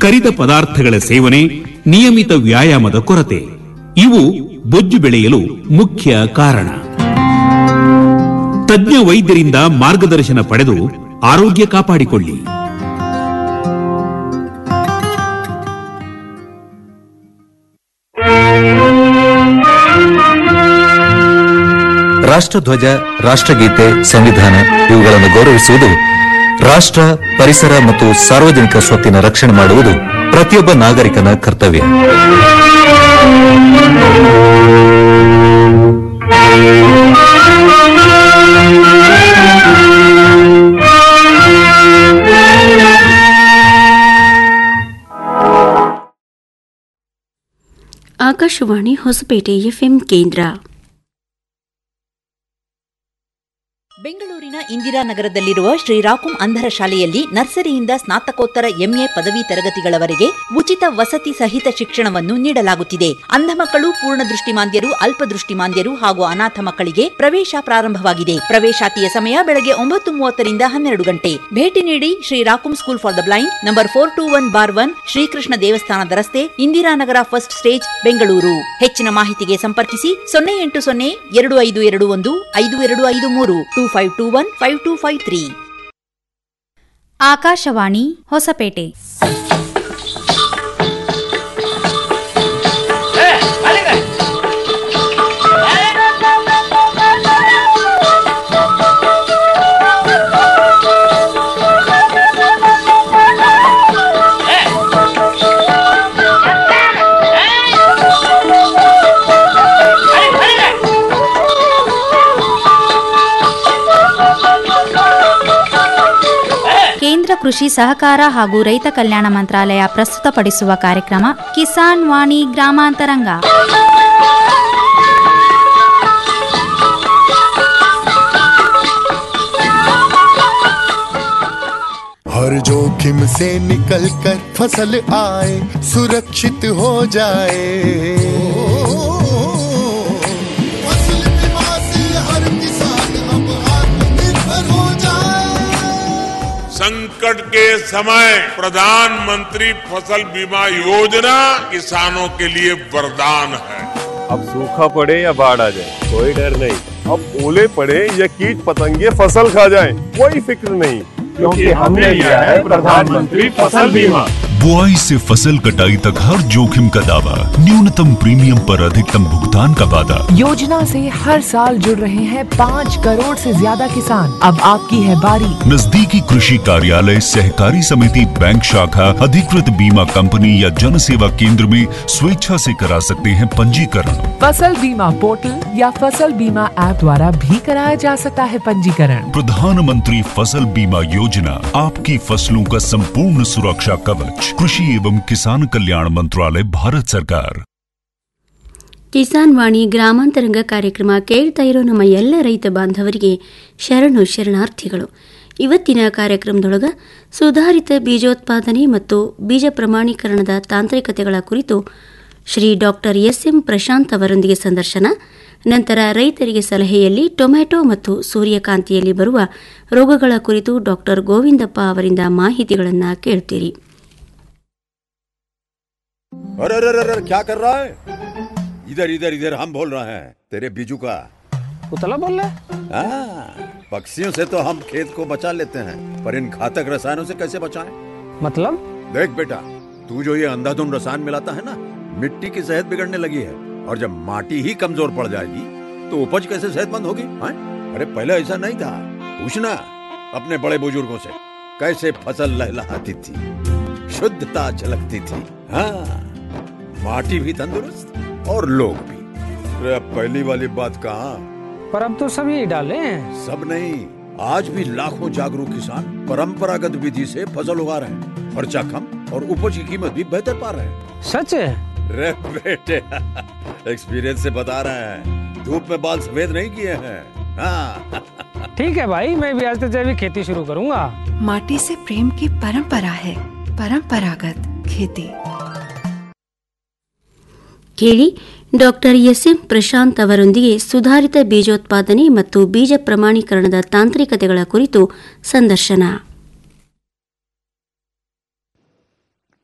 ಕರಿದ ಪದಾರ್ಥಗಳ ಸೇವನೆ ನಿಯಮಿತ ವ್ಯಾಯಾಮದ ಕೊರತೆ ಇವು ಬೊಜ್ಜು ಬೆಳೆಯಲು ಮುಖ್ಯ ಕಾರಣ ತಜ್ಞ ವೈದ್ಯರಿಂದ ಮಾರ್ಗದರ್ಶನ ಪಡೆದು ಆರೋಗ್ಯ ಕಾಪಾಡಿಕೊಳ್ಳಿ ರಾಷ್ಟ್ರಧ್ವಜ ರಾಷ್ಟ್ರಗೀತೆ ಸಂವಿಧಾನ ಇವುಗಳನ್ನು ಗೌರವಿಸುವುದು ರಾಷ್ಟ್ರ ಪರಿಸರ ಮತ್ತು ಸಾರ್ವಜನಿಕ ಸ್ವತ್ತಿನ ರಕ್ಷಣೆ ಮಾಡುವುದು ಪ್ರತಿಯೊಬ್ಬ ನಾಗರಿಕನ ಕರ್ತವ್ಯ ಆಕಾಶವಾಣಿ ಹೊಸಪೇಟೆ ಎಫ್ಎಂ ಕೇಂದ್ರ ಬೆಂಗಳೂರಿನ ಇಂದಿರಾನಗರದಲ್ಲಿರುವ ಶ್ರೀರಾಕುಂ ಅಂಧರ ಶಾಲೆಯಲ್ಲಿ ನರ್ಸರಿಯಿಂದ ಸ್ನಾತಕೋತ್ತರ ಎಂಎ ಪದವಿ ತರಗತಿಗಳವರೆಗೆ ಉಚಿತ ವಸತಿ ಸಹಿತ ಶಿಕ್ಷಣವನ್ನು ನೀಡಲಾಗುತ್ತಿದೆ ಅಂಧ ಮಕ್ಕಳು ಪೂರ್ಣ ದೃಷ್ಟಿಮಾಂದ್ಯರು ಅಲ್ಪದೃಷ್ಟಿಮಾಂದ್ಯರು ಹಾಗೂ ಅನಾಥ ಮಕ್ಕಳಿಗೆ ಪ್ರವೇಶ ಪ್ರಾರಂಭವಾಗಿದೆ ಪ್ರವೇಶಾತಿಯ ಸಮಯ ಬೆಳಗ್ಗೆ ಒಂಬತ್ತು ಮೂವತ್ತರಿಂದ ಹನ್ನೆರಡು ಗಂಟೆ ಭೇಟಿ ನೀಡಿ ಶ್ರೀರಾಕುಂ school for the blind number four two one bar one Shrikrishna ದೇವಸ್ಥಾನದ ರಸ್ತೆ ಇಂದಿರಾನಗರ ಫಸ್ಟ್ ಸ್ಟೇಜ್ ಬೆಂಗಳೂರು ಹೆಚ್ಚಿನ ಮಾಹಿತಿಗೆ ಸಂಪರ್ಕಿಸಿ ಸೊನ್ನೆ ಎಂಟು ಸೊನ್ನೆ ಎರಡು ಐದು ಎರಡು ಒಂದು ಐದು ಎರಡು ಐದು ಮೂರು two five two one five two five three Akashvani Hosapete ಕೇಂದ್ರ ಕೃಷಿ ಸಹಕಾರ ಹಾಗೂ ರೈತ ಕಲ್ಯಾಣ ಮಂತ್ರಾಲಯ ಪ್ರಸ್ತುತಪಡಿಸುವ ಕಾರ್ಯಕ್ರಮ ಕಿಸಾನ್ ವಾಣಿ ಗ್ರಾಮಾಂತರಂಗ हर जोखिम से निकल कर फसल आए सुरक्षित हो जाए फसल बीमा से हर किसान अब आत्मनिर्भर हो जाए संकट के समय प्रधानमंत्री फसल बीमा योजना किसानों के लिए वरदान है अब सूखा पड़े या बाढ़ आ जाए कोई डर नहीं अब ओले पड़े या कीट पतंगे फसल खा जाए कोई फिक्र नहीं क्योंकि हमने लिया है प्रधानमंत्री फसल बीमा बुआई से फसल कटाई तक हर जोखिम का दावा न्यूनतम प्रीमियम पर अधिकतम भुगतान का वादा योजना से हर साल जुड़ रहे हैं पाँच करोड़ से ज्यादा किसान अब आपकी है बारी नजदीकी कृषि कार्यालय सहकारी समिति बैंक शाखा अधिकृत बीमा कंपनी या जन सेवा केंद्र में स्वेच्छा से करा सकते हैं पंजीकरण फसल बीमा पोर्टल या फसल बीमा ऐप द्वारा भी कराया जा सकता है पंजीकरण प्रधानमंत्री फसल बीमा योजना आपकी फसलों का संपूर्ण सुरक्षा कवच कृषि एवं किसान कल्याण मंत्रालय भारत सरकार ಕಿಸಾನ್ ವಾಣಿ ಗ್ರಾಮಾಂತರಂಗ ಕಾರ್ಯಕ್ರಮ ಕೇಳ್ತಾ ಇರೋ ನಮ್ಮ ಎಲ್ಲ ರೈತ ಬಾಂಧವರಿಗೆ ಶರಣು ಶರಣಾರ್ಥಿಗಳು ಇವತ್ತಿನ ಕಾರ್ಯಕ್ರಮದೊಳಗ ಸುಧಾರಿತ ಬೀಜೋತ್ಪಾದನೆ ಮತ್ತು ಬೀಜ ಪ್ರಮಾಣೀಕರಣದ ತಾಂತ್ರಿಕತೆಗಳ ಕುರಿತು Shri doctor S M Prashant ಅವರೊಂದಿಗೆ ಸಂದರ್ಶನ ನಂತರ ರೈತರಿಗೆ ಸಲಹೆಯಲ್ಲಿ ಟೊಮ್ಯಾಟೊ ಮತ್ತು ಸೂರ್ಯಕಾಂತಿಯಲ್ಲಿ ಬರುವ ರೋಗಗಳ ಕುರಿತು ಡಾಕ್ಟರ್ ಗೋವಿಂದಪ್ಪ ಅವರಿಂದ ಮಾಹಿತಿಗಳನ್ನು ಕೇಳ್ತೀರಿ अरे अरे अरे अरे, क्या कर रहा है इधर इधर इधर हम बोल रहे हैं तेरे बीजू का उतला बोल रहा हाँ, पक्षियों से तो हम खेत को बचा लेते हैं पर इन घातक रसायनों से कैसे बचाएं? मतलब देख बेटा तू जो ये अंधाधुंध रसायन मिलाता है ना मिट्टी की सेहत बिगड़ने लगी है और जब माटी ही कमजोर पड़ जाएगी तो उपज कैसे सेहतमंद होगी हाँ? अरे पहले ऐसा नहीं था पूछना अपने बड़े बुजुर्गों से कैसे फसल लहलहाती थी शुद्धता झलकती थी हाँ माटी भी तंदुरुस्त और लोग भी अरे अब पहली वाली बात कहाँ पर अब तो सब यही डाले हैं सब नहीं आज भी लाखों जागरूक किसान परंपरागत विधि से फसल उगा रहे हैं खर्चा कम और उपज की कीमत भी बेहतर पा रहे हैं सच है रे बेटे एक्सपीरियंस से बता रहे हैं धूप में बाल सफेद नहीं किए हैं हाँ ठीक है भाई मैं भी आज से जैविक खेती शुरू करूंगा माटी से प्रेम की परंपरा है परंपरागत खेती ಕೇಳಿ ಡಾಕ್ಟರ್ ಎಸ್ ಎಂ ಪ್ರಶಾಂತ್ ಅವರೊಂದಿಗೆ ಸುಧಾರಿತ ಬೀಜೋತ್ಪಾದನೆ ಮತ್ತು ಬೀಜ ಪ್ರಮಾಣೀಕರಣದ ತಾಂತ್ರಿಕತೆಗಳ ಕುರಿತು ಸಂದರ್ಶನ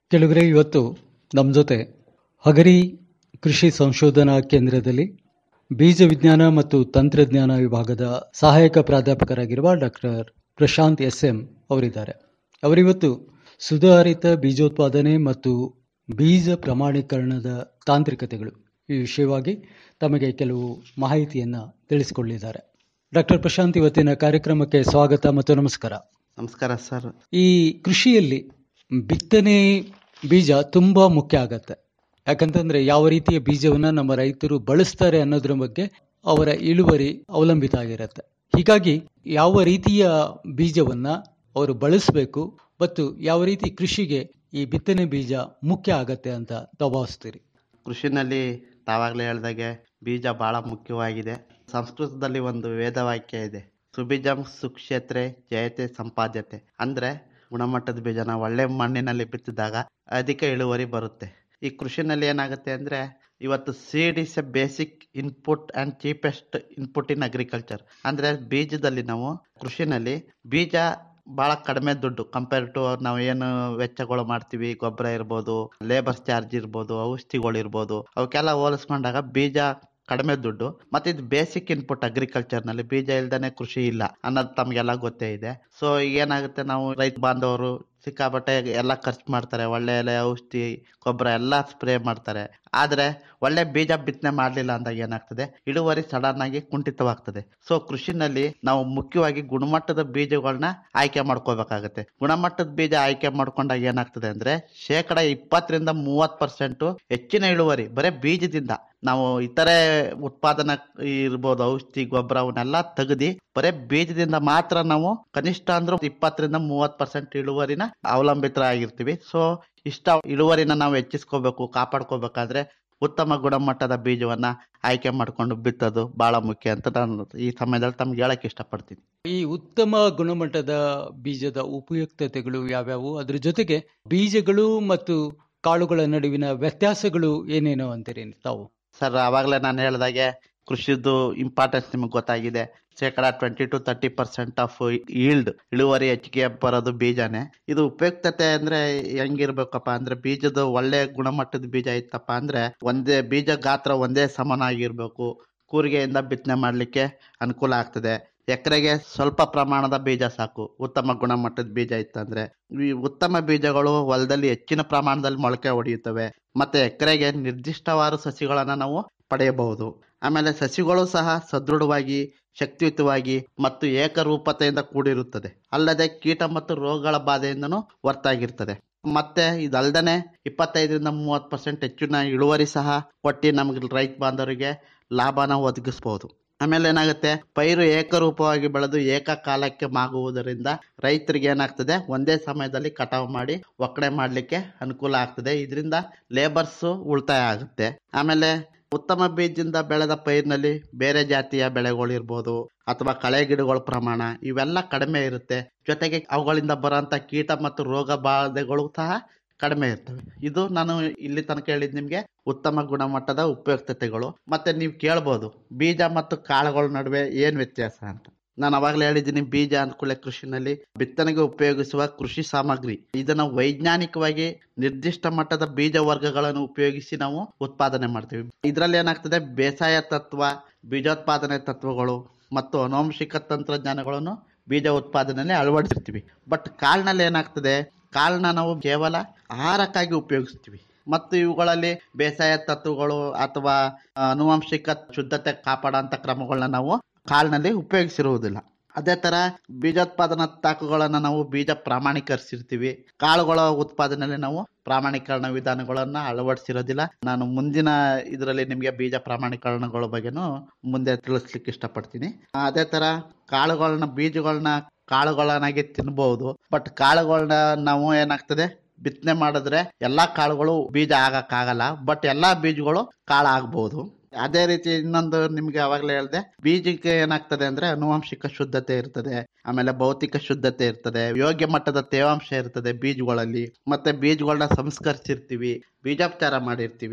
ಕೆಲವರೇ ಇವತ್ತು ನಮ್ಮ ಜೊತೆ ಹಗರಿ ಕೃಷಿ ಸಂಶೋಧನಾ ಕೇಂದ್ರದಲ್ಲಿ ಬೀಜ ವಿಜ್ಞಾನ ಮತ್ತು ತಂತ್ರಜ್ಞಾನ ವಿಭಾಗದ ಸಹಾಯಕ ಪ್ರಾಧ್ಯಾಪಕರಾಗಿರುವ ಡಾಕ್ಟರ್ ಪ್ರಶಾಂತ್ ಎಸ್ ಎಂ ಅವರಿದ್ದಾರೆ ಅವರಿವತ್ತು ಸುಧಾರಿತ ಬೀಜೋತ್ಪಾದನೆ ಮತ್ತು ಬೀಜ ಪ್ರಮಾಣೀಕರಣದ ತಾಂತ್ರಿಕತೆಗಳು ಈ ವಿಷಯವಾಗಿ ತಮಗೆ ಕೆಲವು ಮಾಹಿತಿಯನ್ನು ತಿಳಿಸಿಕೊಳ್ಳಿದ್ದಾರೆ ಡಾಕ್ಟರ್ ಪ್ರಶಾಂತ್ ಇವತ್ತಿನ ಕಾರ್ಯಕ್ರಮಕ್ಕೆ ಸ್ವಾಗತ ಮತ್ತು ನಮಸ್ಕಾರ ನಮಸ್ಕಾರ ಸರ್ ಈ ಕೃಷಿಯಲ್ಲಿ ಬಿತ್ತನೆ ಬೀಜ ತುಂಬಾ ಮುಖ್ಯ ಆಗತ್ತೆ ಯಾಕಂತಂದ್ರೆ ಯಾವ ರೀತಿಯ ಬೀಜವನ್ನ ನಮ್ಮ ರೈತರು ಬಳಸ್ತಾರೆ ಅನ್ನೋದ್ರ ಬಗ್ಗೆ ಅವರ ಇಳುವರಿ ಅವಲಂಬಿತ ಆಗಿರುತ್ತೆ ಹೀಗಾಗಿ ಯಾವ ರೀತಿಯ ಬೀಜವನ್ನ ಅವರು ಬಳಸಬೇಕು ಮತ್ತು ಯಾವ ರೀತಿ ಕೃಷಿಗೆ ಈ ಬಿತ್ತನೆ ಬೀಜ ಮುಖ್ಯ ಆಗತ್ತೆ ಅಂತ ತಾವು ಭಾವಿಸ್ತೀರಿ ಕೃಷಿನಲ್ಲಿ ತಾವಾಗಲೇ ಹೇಳ್ದಾಗೆ ಬೀಜ ಬಹಳ ಮುಖ್ಯವಾಗಿದೆ ಸಂಸ್ಕೃತದಲ್ಲಿ ಒಂದು ವೇದವಾಕ್ಯ ಇದೆ ಸುಬೀಜಂ ಸುಕ್ಷೇತ್ರೆ ಜಯತೆ ಸಂಪಾದ್ಯತೆ ಅಂದ್ರೆ ಗುಣಮಟ್ಟದ ಬೀಜನ ಒಳ್ಳೆ ಮಣ್ಣಿನಲ್ಲಿ ಬಿತ್ತಿದಾಗ ಅಧಿಕ ಇಳುವರಿ ಬರುತ್ತೆ ಈ ಕೃಷಿನಲ್ಲಿ ಏನಾಗುತ್ತೆ ಅಂದ್ರೆ ಇವತ್ತು seed is a basic input and cheapest input in agriculture ಅಂದ್ರೆ ಬೀಜದಲ್ಲಿ ನಾವು ಕೃಷಿನಲ್ಲಿ ಬೀಜ ಬಹಳ ಕಡಿಮೆ ದುಡ್ಡು ಕಂಪೇರ್ ಟು ನಾವು ಏನು ವೆಚ್ಚಗಳು ಮಾಡ್ತೀವಿ ಗೊಬ್ಬರ ಇರ್ಬೋದು ಲೇಬರ್ ಚಾರ್ಜ್ ಇರ್ಬೋದು ಔಷಧಿಗಳು ಇರ್ಬೋದು ಅವಕ್ಕೆಲ್ಲ ಹೋಲಿಸ್ಕೊಂಡಾಗ ಬೀಜ ಕಡಿಮೆ ದುಡ್ಡು ಮತ್ತೆ ಇದು ಬೇಸಿಕ್ ಇನ್ಪುಟ್ ಅಗ್ರಿಕಲ್ಚರ್ ನಲ್ಲಿ ಬೀಜ ಇಲ್ದೇನೆ ಕೃಷಿ ಇಲ್ಲ ಅನ್ನೋದು ತಮ್ಗೆಲ್ಲ ಗೊತ್ತೇ ಇದೆ ಸೊ ಏನಾಗುತ್ತೆ ನಾವು ರೈತ ಬಾಂಧವರು ಸಿಕ್ಕಾಪಟ್ಟೆ ಎಲ್ಲ ಖರ್ಚು ಮಾಡ್ತಾರೆ ಒಳ್ಳೆ ಎಲೆ ಔಷಧಿ ಗೊಬ್ಬರ ಎಲ್ಲ ಸ್ಪ್ರೇ ಮಾಡ್ತಾರೆ ಆದ್ರೆ ಒಳ್ಳೆ ಬೀಜ ಬಿತ್ತನೆ ಮಾಡ್ಲಿಲ್ಲ ಅಂದಾಗ ಏನಾಗ್ತದೆ ಇಳುವರಿ ಸಡನ್ ಆಗಿ ಕುಂಠಿತವಾಗ್ತದೆ ಸೊ ಕೃಷಿನಲ್ಲಿ ನಾವು ಮುಖ್ಯವಾಗಿ ಗುಣಮಟ್ಟದ ಬೀಜಗಳನ್ನ ಆಯ್ಕೆ ಮಾಡ್ಕೋಬೇಕಾಗತ್ತೆ ಗುಣಮಟ್ಟದ ಬೀಜ ಆಯ್ಕೆ ಮಾಡ್ಕೊಂಡಾಗ ಏನಾಗ್ತದೆ ಅಂದ್ರೆ ಶೇಕಡ ಇಪ್ಪತ್ತರಿಂದ ಮೂವತ್ ಪರ್ಸೆಂಟ್ ಹೆಚ್ಚಿನ ಇಳುವರಿ ಬರೇ ಬೀಜದಿಂದ ನಾವು ಇತರೆ ಉತ್ಪಾದನಾ ಇರ್ಬೋದು ಔಷಧಿ ಗೊಬ್ಬರ ಅವನ್ನೆಲ್ಲ ತೆಗ್ದಿ ಬರೇ ಬೀಜದಿಂದ ಮಾತ್ರ ನಾವು ಕನಿಷ್ಠ ಅಂದ್ರೆ ಇಪ್ಪತ್ತರಿಂದ ಮೂವತ್ ಪರ್ಸೆಂಟ್ ಇಳುವರಿನ ಅವಲಂಬಿತರಾಗಿರ್ತೀವಿ ಸೊ ಇಷ್ಟ ಇಳುವರಿನ ನಾವು ಹೆಚ್ಚಿಸ್ಕೋಬೇಕು ಕಾಪಾಡ್ಕೋಬೇಕಾದ್ರೆ ಉತ್ತಮ ಗುಣಮಟ್ಟದ ಬೀಜವನ್ನ ಆಯ್ಕೆ ಮಾಡ್ಕೊಂಡು ಬಿತ್ತೋದು ಬಹಳ ಮುಖ್ಯ ಅಂತ ನಾನು ಈ ಸಮಯದಲ್ಲಿ ತಮ್ಗೆ ಹೇಳಕ್ ಇಷ್ಟಪಡ್ತೀನಿ ಈ ಉತ್ತಮ ಗುಣಮಟ್ಟದ ಬೀಜದ ಉಪಯುಕ್ತತೆಗಳು ಯಾವ್ಯಾವು ಅದ್ರ ಜೊತೆಗೆ ಬೀಜಗಳು ಮತ್ತು ಕಾಳುಗಳ ನಡುವಿನ ವ್ಯತ್ಯಾಸಗಳು ಏನೇನು ಅಂತೀರಿ ತಾವು ಸರ್ ಆವಾಗಲೇ ನಾನು ಹೇಳ್ದಾಗೆ ಕೃಷಿದು ಇಂಪಾರ್ಟೆನ್ಸ್ ನಿಮಗೆ ಗೊತ್ತಾಗಿದೆ ಶೇಕಡ twenty to thirty percent of yield ಇಳುವರಿ ಹೆಚ್ಚಿಗೆ ಬರೋದು ಬೀಜನೇ ಇದು ಉಪಯುಕ್ತತೆ ಅಂದ್ರೆ ಹೆಂಗಿರ್ಬೇಕಪ್ಪ ಅಂದ್ರೆ ಬೀಜದ ಒಳ್ಳೆ ಗುಣಮಟ್ಟದ ಬೀಜ ಇತ್ತಪ್ಪ ಅಂದ್ರೆ ಒಂದೇ ಬೀಜ ಗಾತ್ರ ಒಂದೇ ಸಮನಾಗಿರ್ಬೇಕು ಕೂರಿಗೆಯಿಂದ ಬಿತ್ತನೆ ಮಾಡ್ಲಿಕ್ಕೆ ಅನುಕೂಲ ಆಗ್ತದೆ ಎಕರೆಗೆ ಸ್ವಲ್ಪ ಪ್ರಮಾಣದ ಬೀಜ ಸಾಕು ಉತ್ತಮ ಗುಣಮಟ್ಟದ ಬೀಜ ಇತ್ತಂದ್ರೆ ಈ ಉತ್ತಮ ಬೀಜಗಳು ಹೊಲದಲ್ಲಿ ಹೆಚ್ಚಿನ ಪ್ರಮಾಣದಲ್ಲಿ ಮೊಳಕೆ ಹೊಡೆಯುತ್ತವೆ ಮತ್ತೆ ಎಕರೆಗೆ ನಿರ್ದಿಷ್ಟವಾದ ಸಸಿಗಳನ್ನ ನಾವು ಪಡೆಯಬಹುದು ಆಮೇಲೆ ಸಸಿಗಳು ಸಹ ಸದೃಢವಾಗಿ ಶಕ್ತಿಯುತವಾಗಿ ಮತ್ತು ಏಕರೂಪತೆಯಿಂದ ಕೂಡಿರುತ್ತದೆ ಅಲ್ಲದೆ ಕೀಟ ಮತ್ತು ರೋಗಗಳ ಬಾಧೆಯಿಂದನೂ ಹೊರತಾಗಿರ್ತದೆ ಮತ್ತೆ ಇದಲ್ದನೆ ಇಪ್ಪತ್ತೈದರಿಂದ ಮೂವತ್ತು ಪರ್ಸೆಂಟ್ ಹೆಚ್ಚಿನ ಇಳುವರಿ ಸಹ ಕೊಟ್ಟು ನಮ್ಗೆ ರೈತ ಬಾಂಧವರಿಗೆ ಲಾಭನ ಒದಗಿಸಬಹುದು ಆಮೇಲೆ ಏನಾಗುತ್ತೆ ಪೈರು ಏಕರೂಪವಾಗಿ ಬೆಳೆದು ಏಕಕಾಲಕ್ಕೆ ಮಾಗುವುದರಿಂದ ರೈತರಿಗೆ ಏನಾಗ್ತದೆ ಒಂದೇ ಸಮಯದಲ್ಲಿ ಕಟಾವು ಮಾಡಿ ಒಕ್ಕಣೆ ಮಾಡ್ಲಿಕ್ಕೆ ಅನುಕೂಲ ಆಗ್ತದೆ ಇದರಿಂದ ಲೇಬರ್ಸ್ ಉಳಿತಾಯ ಆಗುತ್ತೆ ಆಮೇಲೆ ಉತ್ತಮ ಬೀಜದಿಂದ ಬೆಳೆದ ಪೈರಿನಲ್ಲಿ ಬೇರೆ ಜಾತಿಯ ಬೆಳೆಗಳು ಇರ್ಬೋದು ಅಥವಾ ಕಳೆ ಗಿಡಗಳ ಪ್ರಮಾಣ ಇವೆಲ್ಲ ಕಡಿಮೆ ಇರುತ್ತೆ ಜೊತೆಗೆ ಅವುಗಳಿಂದ ಬರುವಂತ ಕೀಟ ಮತ್ತು ರೋಗ ಬಾಧೆಗಳು ಸಹ ಕಡಿಮೆ ಇರ್ತವೆ ಇದು ನಾನು ಇಲ್ಲಿ ತನಕ ಹೇಳಿದ್ ನಿಮ್ಗೆ ಉತ್ತಮ ಗುಣಮಟ್ಟದ ಉಪಯುಕ್ತತೆಗಳು ಮತ್ತೆ ನೀವು ಕೇಳ್ಬೋದು ಬೀಜ ಮತ್ತು ಕಾಳುಗಳ ನಡುವೆ ಏನ್ ವ್ಯತ್ಯಾಸ ಅಂತ ನಾನು ಅವಾಗಲೇ ಹೇಳಿದ್ದೀನಿ ಬೀಜ ಅನುಕೂಲ ಕೃಷಿನಲ್ಲಿ ಬಿತ್ತನೆಗೆ ಉಪಯೋಗಿಸುವ ಕೃಷಿ ಸಾಮಗ್ರಿ ಇದನ್ನ ವೈಜ್ಞಾನಿಕವಾಗಿ ನಿರ್ದಿಷ್ಟ ಮಟ್ಟದ ಬೀಜ ವರ್ಗಗಳನ್ನು ಉಪಯೋಗಿಸಿ ನಾವು ಉತ್ಪಾದನೆ ಮಾಡ್ತೀವಿ ಇದರಲ್ಲಿ ಏನಾಗ್ತದೆ ಬೇಸಾಯ ತತ್ವ ಬೀಜೋತ್ಪಾದನೆ ತತ್ವಗಳು ಮತ್ತು ಅನುವಂಶಿಕ ತಂತ್ರಜ್ಞಾನಗಳನ್ನು ಬೀಜ ಉತ್ಪಾದನೆಯಲ್ಲಿ ಅಳವಡಿಸಿರ್ತೀವಿ ಬಟ್ ಕಾಳಿನಲ್ಲಿ ಏನಾಗ್ತದೆ ಕಾಳನ್ನ ನಾವು ಕೇವಲ ಆಹಾರಕ್ಕಾಗಿ ಉಪಯೋಗಿಸ್ತೀವಿ ಮತ್ತು ಇವುಗಳಲ್ಲಿ ಬೇಸಾಯ ತತ್ವಗಳು ಅಥವಾ ಅನುವಂಶಿಕ ಶುದ್ಧತೆ ಕಾಪಾಡುವಂತ ಕ್ರಮಗಳನ್ನ ನಾವು ಕಾಳಿನಲ್ಲಿ ಉಪಯೋಗಿಸಿರುವುದಿಲ್ಲ ಅದೇ ತರ ಬೀಜೋತ್ಪಾದನಾ ತಾಕುಗಳನ್ನ ನಾವು ಬೀಜ ಪ್ರಾಮಾಣೀಕರಿಸಿರ್ತೀವಿ ಕಾಳುಗಳ ಉತ್ಪಾದನೆಯಲ್ಲಿ ನಾವು ಪ್ರಾಮಾಣೀಕರಣ ವಿಧಾನಗಳನ್ನ ಅಳವಡಿಸಿರೋದಿಲ್ಲ ನಾನು ಮುಂದಿನ ಇದರಲ್ಲಿ ನಿಮಗೆ ಬೀಜ ಪ್ರಾಮಾಣೀಕರಣಗಳ ಬಗ್ಗೆನೂ ಮುಂದೆ ತಿಳಿಸ್ಲಿಕ್ಕೆ ಇಷ್ಟಪಡ್ತೀನಿ ಅದೇ ತರ ಕಾಳುಗಳನ್ನ ಬೀಜಗಳನ್ನ ಕಾಳುಗಳನ್ನಾಗಿ ತಿನ್ಬಹುದು ಬಟ್ ಕಾಳುಗಳನ್ನ ನಾವು ಏನಾಗ್ತದೆ ಬಿತ್ತನೆ ಮಾಡಿದ್ರೆ ಎಲ್ಲಾ ಕಾಳುಗಳು ಬೀಜ ಆಗಕ್ಕಾಗಲ್ಲ ಬಟ್ ಎಲ್ಲಾ ಬೀಜಗಳು ಕಾಳು ಆಗ್ಬಹುದು ಅದೇ ರೀತಿ ಇನ್ನೊಂದು ನಿಮ್ಗೆ ಅವಾಗಲೇ ಹೇಳಿದೆ ಬೀಜಕ್ಕೆ ಏನಾಗ್ತದೆ ಅಂದ್ರೆ ಅನುವಂಶಿಕ ಶುದ್ಧತೆ ಇರ್ತದೆ ಆಮೇಲೆ ಭೌತಿಕ ಶುದ್ಧತೆ ಇರ್ತದೆ ಯೋಗ್ಯ ಮಟ್ಟದ ತೇವಾಂಶ ಇರ್ತದೆ ಬೀಜಗಳಲ್ಲಿ ಮತ್ತೆ ಬೀಜಗಳನ್ನ ಸಂಸ್ಕರಿಸಿರ್ತೀವಿ ಬೀಜೋಪಚಾರ ಮಾಡಿರ್ತೀವಿ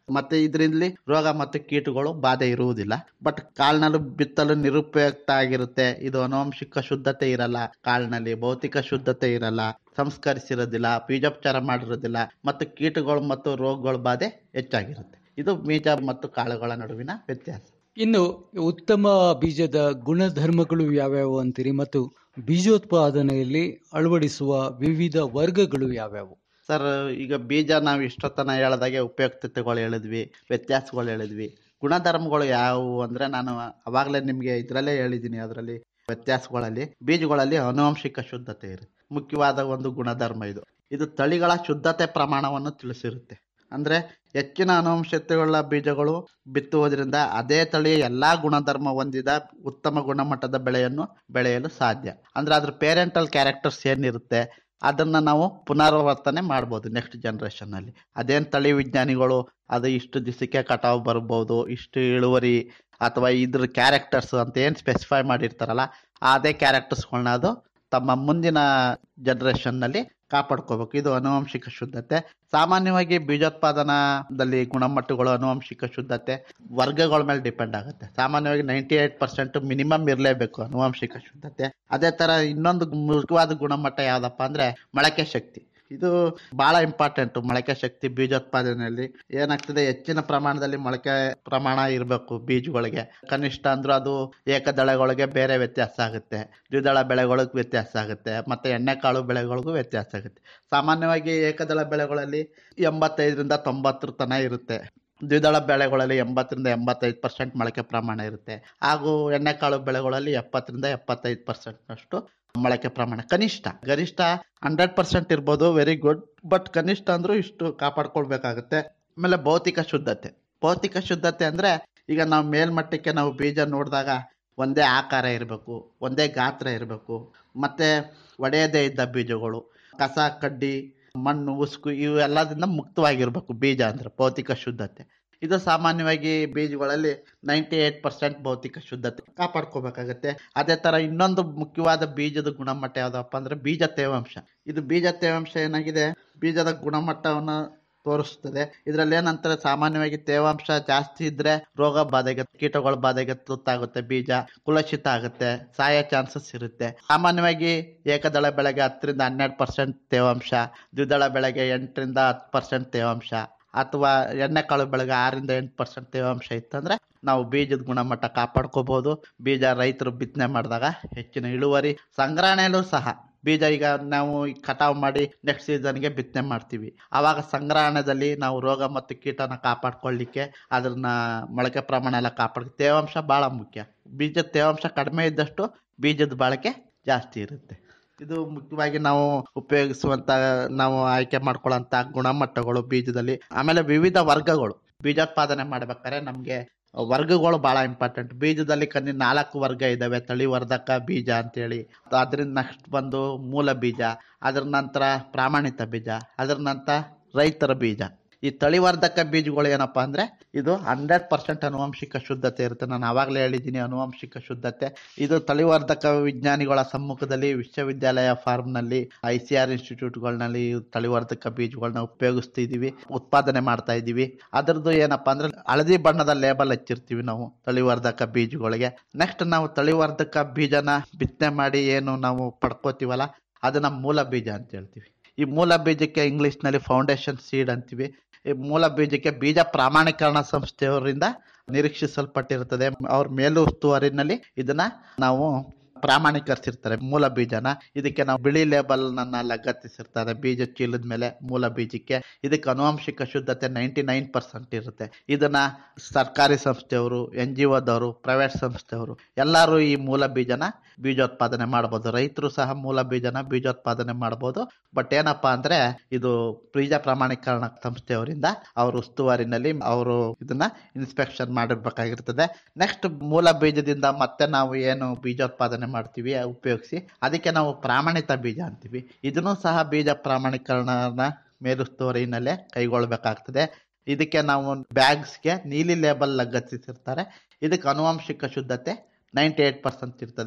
ಮತ್ತೆ ಇದರಲ್ಲಿ ರೋಗ ಮತ್ತು ಕೀಟಗಳು ಬಾಧೆ ಇರುವುದಿಲ್ಲ ಬಟ್ ಕಾಳಿನಲ್ಲಿ ಬಿತ್ತಲು ನಿರುಪಯುಕ್ತ ಆಗಿರುತ್ತೆ ಇದು ಅನುವಂಶಿಕ ಶುದ್ಧತೆ ಇರಲ್ಲ ಕಾಳಿನಲ್ಲಿ ಭೌತಿಕ ಶುದ್ಧತೆ ಇರಲ್ಲ ಸಂಸ್ಕರಿಸಿರೋದಿಲ್ಲ ಬೀಜೋಪಚಾರ ಮಾಡಿರೋದಿಲ್ಲ ಮತ್ತು ಕೀಟಗಳು ಮತ್ತು ರೋಗಗಳ ಬಾಧೆ ಹೆಚ್ಚಾಗಿರುತ್ತೆ ಇದು ಬೀಜ ಮತ್ತು ಕಾಳುಗಳ ನಡುವಿನ ವ್ಯತ್ಯಾಸ ಇನ್ನು ಉತ್ತಮ ಬೀಜದ ಗುಣಧರ್ಮಗಳು ಯಾವ್ಯಾವು ಅಂತೀರಿ ಮತ್ತು ಬೀಜೋತ್ಪಾದನೆಯಲ್ಲಿ ಅಳವಡಿಸುವ ವಿವಿಧ ವರ್ಗಗಳು ಯಾವ್ಯಾವು ಸರ್ ಈಗ ಬೀಜ ನಾವು ಇಷ್ಟೊತ್ತನ ಹೇಳ್ದಾಗೆ ಉಪಯುಕ್ತತೆಗಳು ಹೇಳಿದ್ವಿ ವ್ಯತ್ಯಾಸಗಳು ಹೇಳಿದ್ವಿ ಗುಣಧರ್ಮಗಳು ಯಾವುವು ಅಂದ್ರೆ ನಾನು ಅವಾಗಲೇ ನಿಮಗೆ ಇದರಲ್ಲೇ ಹೇಳಿದ್ದೀನಿ ಅದರಲ್ಲಿ ವ್ಯತ್ಯಾಸಗಳಲ್ಲಿ ಬೀಜಗಳಲ್ಲಿ ಆನುವಂಶಿಕ ಶುದ್ಧತೆ ಇರುತ್ತೆ ಮುಖ್ಯವಾದ ಒಂದು ಗುಣಧರ್ಮ ಇದು ಇದು ತಳಿಗಳ ಶುದ್ಧತೆ ಪ್ರಮಾಣವನ್ನು ತಿಳಿಸಿರುತ್ತೆ ಅಂದ್ರೆ ಹೆಚ್ಚಿನ ಆನುವಂಶತೆಯುಳ್ಳ ಬೀಜಗಳು ಬಿತ್ತುವುದರಿಂದ ಅದೇ ತಳಿಯ ಎಲ್ಲಾ ಗುಣಧರ್ಮ ಹೊಂದಿದ ಉತ್ತಮ ಗುಣಮಟ್ಟದ ಬೆಳೆಯನ್ನು ಬೆಳೆಯಲು ಸಾಧ್ಯ ಅಂದ್ರೆ ಅದ್ರ ಪೇರೆಂಟಲ್ ಕ್ಯಾರೆಕ್ಟರ್ಸ್ ಏನಿರುತ್ತೆ ಅದನ್ನ ನಾವು ಪುನರಾವರ್ತನೆ ಮಾಡ್ಬೋದು ನೆಕ್ಸ್ಟ್ ಜನರೇಷನ್ ಅಲ್ಲಿ ಅದೇನ್ ತಳಿ ವಿಜ್ಞಾನಿಗಳು ಅದು ಇಷ್ಟು ದಿವಸಕ್ಕೆ ಕಟಾವು ಬರ್ಬೋದು ಇಷ್ಟು ಇಳುವರಿ ಅಥವಾ ಇದ್ರ ಕ್ಯಾರೆಕ್ಟರ್ಸ್ ಅಂತ ಏನ್ ಸ್ಪೆಸಿಫೈ ಮಾಡಿರ್ತಾರಲ್ಲ ಅದೇ ಕ್ಯಾರೆಕ್ಟರ್ಸ್ಗಳನ್ನ ಅದು ತಮ್ಮ ಮುಂದಿನ ಜನರೇಷನ್ ನಲ್ಲಿ ಕಾಪಾಡ್ಕೋಬೇಕು ಇದು ಅನುವಂಶಿಕ ಶುದ್ಧತೆ ಸಾಮಾನ್ಯವಾಗಿ ಬೀಜೋತ್ಪಾದನಾದಲ್ಲಿ ಗುಣಮಟ್ಟಗಳು ಅನುವಂಶಿಕ ಶುದ್ಧತೆ ವರ್ಗಗಳ ಮೇಲೆ ಡಿಪೆಂಡ್ ಆಗುತ್ತೆ ಸಾಮಾನ್ಯವಾಗಿ ನೈಂಟಿ ಏಟ್ ಪರ್ಸೆಂಟ್ ಮಿನಿಮಮ್ ಇರಲೇಬೇಕು ಅನುವಂಶಿಕ ಶುದ್ಧತೆ ಅದೇ ತರ ಇನ್ನೊಂದು ಮುಖ್ಯವಾದ ಗುಣಮಟ್ಟ ಯಾವ್ದಪ್ಪ ಅಂದ್ರೆ ಮೊಳಕೆ ಶಕ್ತಿ ಇದು ಬಹಳ ಇಂಪಾರ್ಟೆಂಟ್ ಮೊಳಕೆ ಶಕ್ತಿ ಬೀಜೋತ್ಪಾದನೆಯಲ್ಲಿ ಏನಾಗ್ತದೆ ಹೆಚ್ಚಿನ ಪ್ರಮಾಣದಲ್ಲಿ ಮೊಳಕೆ ಪ್ರಮಾಣ ಇರಬೇಕು ಬೀಜಗಳಿಗೆ ಕನಿಷ್ಠ ಅಂದ್ರೂ ಅದು ಏಕದಳಗಳಿಗೆ ಬೇರೆ ವ್ಯತ್ಯಾಸ ಆಗುತ್ತೆ ದ್ವಿದಳ ಬೆಳೆಗಳಿಗೆ ವ್ಯತ್ಯಾಸ ಆಗುತ್ತೆ ಮತ್ತೆ ಎಣ್ಣೆಕಾಳು ಬೆಳೆಗಳಿಗೂ ವ್ಯತ್ಯಾಸ ಆಗುತ್ತೆ ಸಾಮಾನ್ಯವಾಗಿ ಏಕದಳ ಬೆಳೆಗಳಲ್ಲಿ ಎಂಬತ್ತೈದರಿಂದ ತೊಂಬತ್ತರ ತನ ಇರುತ್ತೆ ದ್ವಿದಳ ಬೆಳೆಗಳಲ್ಲಿ ಎಂಬತ್ತರಿಂದ ಎಂಬತ್ತೈದು ಪರ್ಸೆಂಟ್ ಮೊಳಕೆ ಪ್ರಮಾಣ ಇರುತ್ತೆ ಹಾಗೂ ಎಣ್ಣೆಕಾಳು ಬೆಳೆಗಳಲ್ಲಿ ಎಪ್ಪತ್ತರಿಂದ ಎಪ್ಪತ್ತೈದು ಪರ್ಸೆಂಟ್ ಅಷ್ಟು ಮೊಳಕೆ ಪ್ರಮಾಣ ಕನಿಷ್ಠ ಗರಿಷ್ಠ ಹಂಡ್ರೆಡ್ ಪರ್ಸೆಂಟ್ ಇರ್ಬೋದು ವೆರಿ ಗುಡ್ ಬಟ್ ಕನಿಷ್ಠ ಅಂದ್ರೂ ಇಷ್ಟು ಕಾಪಾಡ್ಕೊಳ್ಬೇಕಾಗುತ್ತೆ ಆಮೇಲೆ ಭೌತಿಕ ಶುದ್ಧತೆ ಭೌತಿಕ ಶುದ್ಧತೆ ಅಂದ್ರೆ ಈಗ ನಾವು ಮೇಲ್ಮಟ್ಟಕ್ಕೆ ನಾವು ಬೀಜ ನೋಡಿದಾಗ ಒಂದೇ ಆಕಾರ ಇರಬೇಕು ಒಂದೇ ಗಾತ್ರ ಇರಬೇಕು ಮತ್ತೆ ಒಡೆಯದೇ ಇದ್ದ ಬೀಜಗಳು ಕಸ ಕಡ್ಡಿ ಮಣ್ಣು ಉಸುಕು ಇವು ಎಲ್ಲದಿಂದ ಮುಕ್ತವಾಗಿರ್ಬೇಕು ಬೀಜ ಅಂದ್ರೆ ಭೌತಿಕ ಶುದ್ಧತೆ ಇದು ಸಾಮಾನ್ಯವಾಗಿ ಬೀಜಗಳಲ್ಲಿ ನೈಂಟಿ ಏಟ್ ಪರ್ಸೆಂಟ್ ಭೌತಿಕ ಶುದ್ಧತೆ ಕಾಪಾಡ್ಕೋಬೇಕಾಗತ್ತೆ ಅದೇ ತರ ಇನ್ನೊಂದು ಮುಖ್ಯವಾದ ಬೀಜದ ಗುಣಮಟ್ಟ ಯಾವ್ದಪ್ಪ ಅಂದ್ರೆ ಬೀಜ ತೇವಾಂಶ ಇದು ಬೀಜ ತೇವಾಂಶ ಏನಾಗಿದೆ ಬೀಜದ ಗುಣಮಟ್ಟವನ್ನ ತೋರಿಸ್ತದೆ ಇದ್ರಲ್ಲಿ ಏನಂತಾರೆ ಸಾಮಾನ್ಯವಾಗಿ ತೇವಾಂಶ ಜಾಸ್ತಿ ಇದ್ರೆ ರೋಗ ಬಾಧೆಗೆ ಕೀಟಗಳ ಬಾಧೆಗೆ ತುತ್ತಾಗುತ್ತೆ ಬೀಜ ಕುಲಷಿತ ಆಗುತ್ತೆ ಸಾಯೋ ಚಾನ್ಸಸ್ ಇರುತ್ತೆ ಸಾಮಾನ್ಯವಾಗಿ ಏಕದಳ ಬೆಳೆಗೆ ಹತ್ತರಿಂದ ಹನ್ನೆರಡು ಪರ್ಸೆಂಟ್ ತೇವಾಂಶ ದ್ವಿದಳ ಬೆಳೆಗೆ ಎಂಟರಿಂದ ಹತ್ತು ಪರ್ಸೆಂಟ್ ತೇವಾಂಶ ಅಥವಾ ಎಣ್ಣೆಕಾಳು ಬೆಳೆಗೆ ಆರರಿಂದ ಎಂಟು ಪರ್ಸೆಂಟ್ ತೇವಾಂಶ ಇತ್ತಂದ್ರೆ ನಾವು ಬೀಜದ ಗುಣಮಟ್ಟ ಕಾಪಾಡ್ಕೋಬಹುದು ಬೀಜ ರೈತರು ಬಿತ್ತನೆ ಮಾಡಿದಾಗ ಹೆಚ್ಚಿನ ಇಳುವರಿ ಸಂಗ್ರಹಣೆಯಲ್ಲೂ ಸಹ ಬೀಜ ಈಗ ನಾವು ಕಟಾವು ಮಾಡಿ ನೆಕ್ಸ್ಟ್ ಸೀಸನ್ಗೆ ಬಿತ್ತನೆ ಮಾಡ್ತೀವಿ ಆವಾಗ ಸಂಗ್ರಹಣೆದಲ್ಲಿ ನಾವು ರೋಗ ಮತ್ತು ಕೀಟನ ಕಾಪಾಡ್ಕೊಳ್ಳಿಕ್ಕೆ ಅದನ್ನ ಮೊಳಕೆ ಪ್ರಮಾಣ ಎಲ್ಲ ಕಾಪಾಡ್ ತೇವಾಂಶ ಬಹಳ ಮುಖ್ಯ ಬೀಜದ ತೇವಾಂಶ ಕಡಿಮೆ ಇದ್ದಷ್ಟು ಬೀಜದ ಬಳಕೆ ಜಾಸ್ತಿ ಇರುತ್ತೆ ಇದು ಮುಖ್ಯವಾಗಿ ನಾವು ಉಪಯೋಗಿಸುವಂತ ನಾವು ಆಯ್ಕೆ ಮಾಡ್ಕೊಳ್ಳೋಂತ ಗುಣಮಟ್ಟಗಳು ಬೀಜದಲ್ಲಿ ಆಮೇಲೆ ವಿವಿಧ ವರ್ಗಗಳು ಬೀಜೋತ್ಪಾದನೆ ಮಾಡ್ಬೇಕಾದ್ರೆ ನಮ್ಗೆ ವರ್ಗಗಳು ಬಹಳ ಇಂಪಾರ್ಟೆಂಟ್ ಬೀಜದಲ್ಲಿ ಕನ್ನಿ ನಾಲ್ಕು ವರ್ಗ ಇದಾವೆ ತಳಿವರ್ಧಕ ಬೀಜ ಅಂತೇಳಿ ಅದರಿಂದ ನೆಕ್ಸ್ಟ್ ಬಂದು ಮೂಲ ಬೀಜ ಅದ್ರ ನಂತರ ಪ್ರಾಮಾಣಿತ ಬೀಜ ಅದ್ರ ನಂತರ ರೈತರ ಬೀಜ ಈ ತಳಿವರ್ಧಕ ಬೀಜಗಳು ಏನಪ್ಪಾ ಅಂದ್ರೆ ಇದು ಹಂಡ್ರೆಡ್ ಪರ್ಸೆಂಟ್ ಅನುವಂಶಿಕ ಶುದ್ಧತೆ ಇರುತ್ತೆ ನಾನು ಆವಾಗಲೇ ಹೇಳಿದ್ದೀನಿ ಅನುವಂಶಿಕ ಶುದ್ಧತೆ ಇದು ತಳಿವರ್ಧಕ ವಿಜ್ಞಾನಿಗಳ ಸಮ್ಮುಖದಲ್ಲಿ ವಿಶ್ವವಿದ್ಯಾಲಯ ಫಾರ್ಮ್ ನಲ್ಲಿ ಐ ಸಿ ಆರ್ ಇನ್ಸ್ಟಿಟ್ಯೂಟ್ಗಳಲ್ಲಿ ತಳಿವರ್ಧಕ ಬೀಜಗಳನ್ನ ಉಪಯೋಗಿಸ್ತಿದೀವಿ ಉತ್ಪಾದನೆ ಮಾಡ್ತಾ ಇದೀವಿ ಅದರದ್ದು ಏನಪ್ಪಾ ಅಂದ್ರೆ ಹಳದಿ ಬಣ್ಣದ ಲೇಬಲ್ ಹಚ್ಚಿರ್ತೀವಿ ನಾವು ತಳಿವರ್ಧಕ ಬೀಜಗಳಿಗೆ ನೆಕ್ಸ್ಟ್ ನಾವು ತಳಿವರ್ಧಕ ಬೀಜನ ಬಿತ್ತನೆ ಮಾಡಿ ಏನು ನಾವು ಪಡ್ಕೋತೀವಲ್ಲ ಅದನ್ನ ಮೂಲ ಬೀಜ ಅಂತ ಹೇಳ್ತೀವಿ ಈ ಮೂಲ ಬೀಜಕ್ಕೆ ಇಂಗ್ಲಿಷ್ ನಲ್ಲಿ ಫೌಂಡೇಶನ್ ಸೀಡ್ ಅಂತೀವಿ ಈ ಮೂಲ ಬೀಜಕ್ಕೆ ಬೀಜ ಪ್ರಾಮಾಣೀಕರಣ ಸಂಸ್ಥೆಯವರಿಂದ ನಿರೀಕ್ಷಿಸಲ್ಪಟ್ಟಿರುತ್ತದೆ ಅವ್ರ ಮೇಲು ಉಸ್ತುವಾರಿನಲ್ಲಿ ಇದನ್ನ ನಾವು ಪ್ರಾಮಾಣೀಕರಿಸಿರ್ತಾರೆ ಮೂಲ ಬೀಜನ ಇದಕ್ಕೆ ನಾವು ಬಿಳಿ ಲೇಬಲ್ ನನ್ನ ಲಗತ್ತಿಸಿರ್ತಾರೆ ಬೀಜ ಚೀಲದ ಮೇಲೆ ಮೂಲ ಬೀಜಕ್ಕೆ ಇದಕ್ಕೆ ಅನುವಂಶಿಕ ಶುದ್ಧತೆ ನೈಂಟಿ ನೈನ್ ಪರ್ಸೆಂಟ್ ಇರುತ್ತೆ ಇದನ್ನ ಸರ್ಕಾರಿ ಸಂಸ್ಥೆಯವರು ಎನ್ ಜಿ ಒದವರು ಪ್ರೈವೇಟ್ ಸಂಸ್ಥೆಯವರು ಎಲ್ಲರೂ ಈ ಮೂಲ ಬೀಜನ ಬೀಜೋತ್ಪಾದನೆ ಮಾಡಬಹುದು ರೈತರು ಸಹ ಮೂಲ ಬೀಜನ ಬೀಜೋತ್ಪಾದನೆ ಮಾಡಬಹುದು ಬಟ್ ಏನಪ್ಪಾ ಅಂದ್ರೆ ಇದು ಬೀಜ ಪ್ರಮಾಣೀಕರಣ ಸಂಸ್ಥೆಯವರಿಂದ ಅವ್ರ ಉಸ್ತುವಾರಿನಲ್ಲಿ ಅವರು ಇದನ್ನ ಇನ್ಸ್ಪೆಕ್ಷನ್ ಮಾಡಿರ್ಬೇಕಾಗಿರ್ತದೆ ನೆಕ್ಸ್ಟ್ ಮೂಲ ಬೀಜದಿಂದ ಮತ್ತೆ ನಾವು ಏನು ಬೀಜೋತ್ಪಾದನೆ ಮಾಡ್ತೀವಿ ಉಪಯೋಗಿಸಿ ಅದಕ್ಕೆ ನಾವು ಪ್ರಾಮಾಣಿತ ಬೀಜ ಅಂತೀವಿ ಇದನ್ನು ಸಹ ಬೀಜ ಪ್ರಾಮಾಣೀಕರಣನ ಮೇಲುಸ್ತುವರಿನಲ್ಲೇ ಕೈಗೊಳ್ಬೇಕಾಗ್ತದೆ ಇದಕ್ಕೆ ನಾವು ಬ್ಯಾಗ್ಸ್ಗೆ ನೀಲಿ ಲೇಬಲ್ ಲಗತ್ತಿಸಿರ್ತಾರೆ ಇದಕ್ಕೆ ಅನುವಂಶಿಕ ಶುದ್ಧತೆ ನೈಂಟಿ ಏಟ್ ಪರ್ಸೆಂಟ್ ಇರ್ತದೆ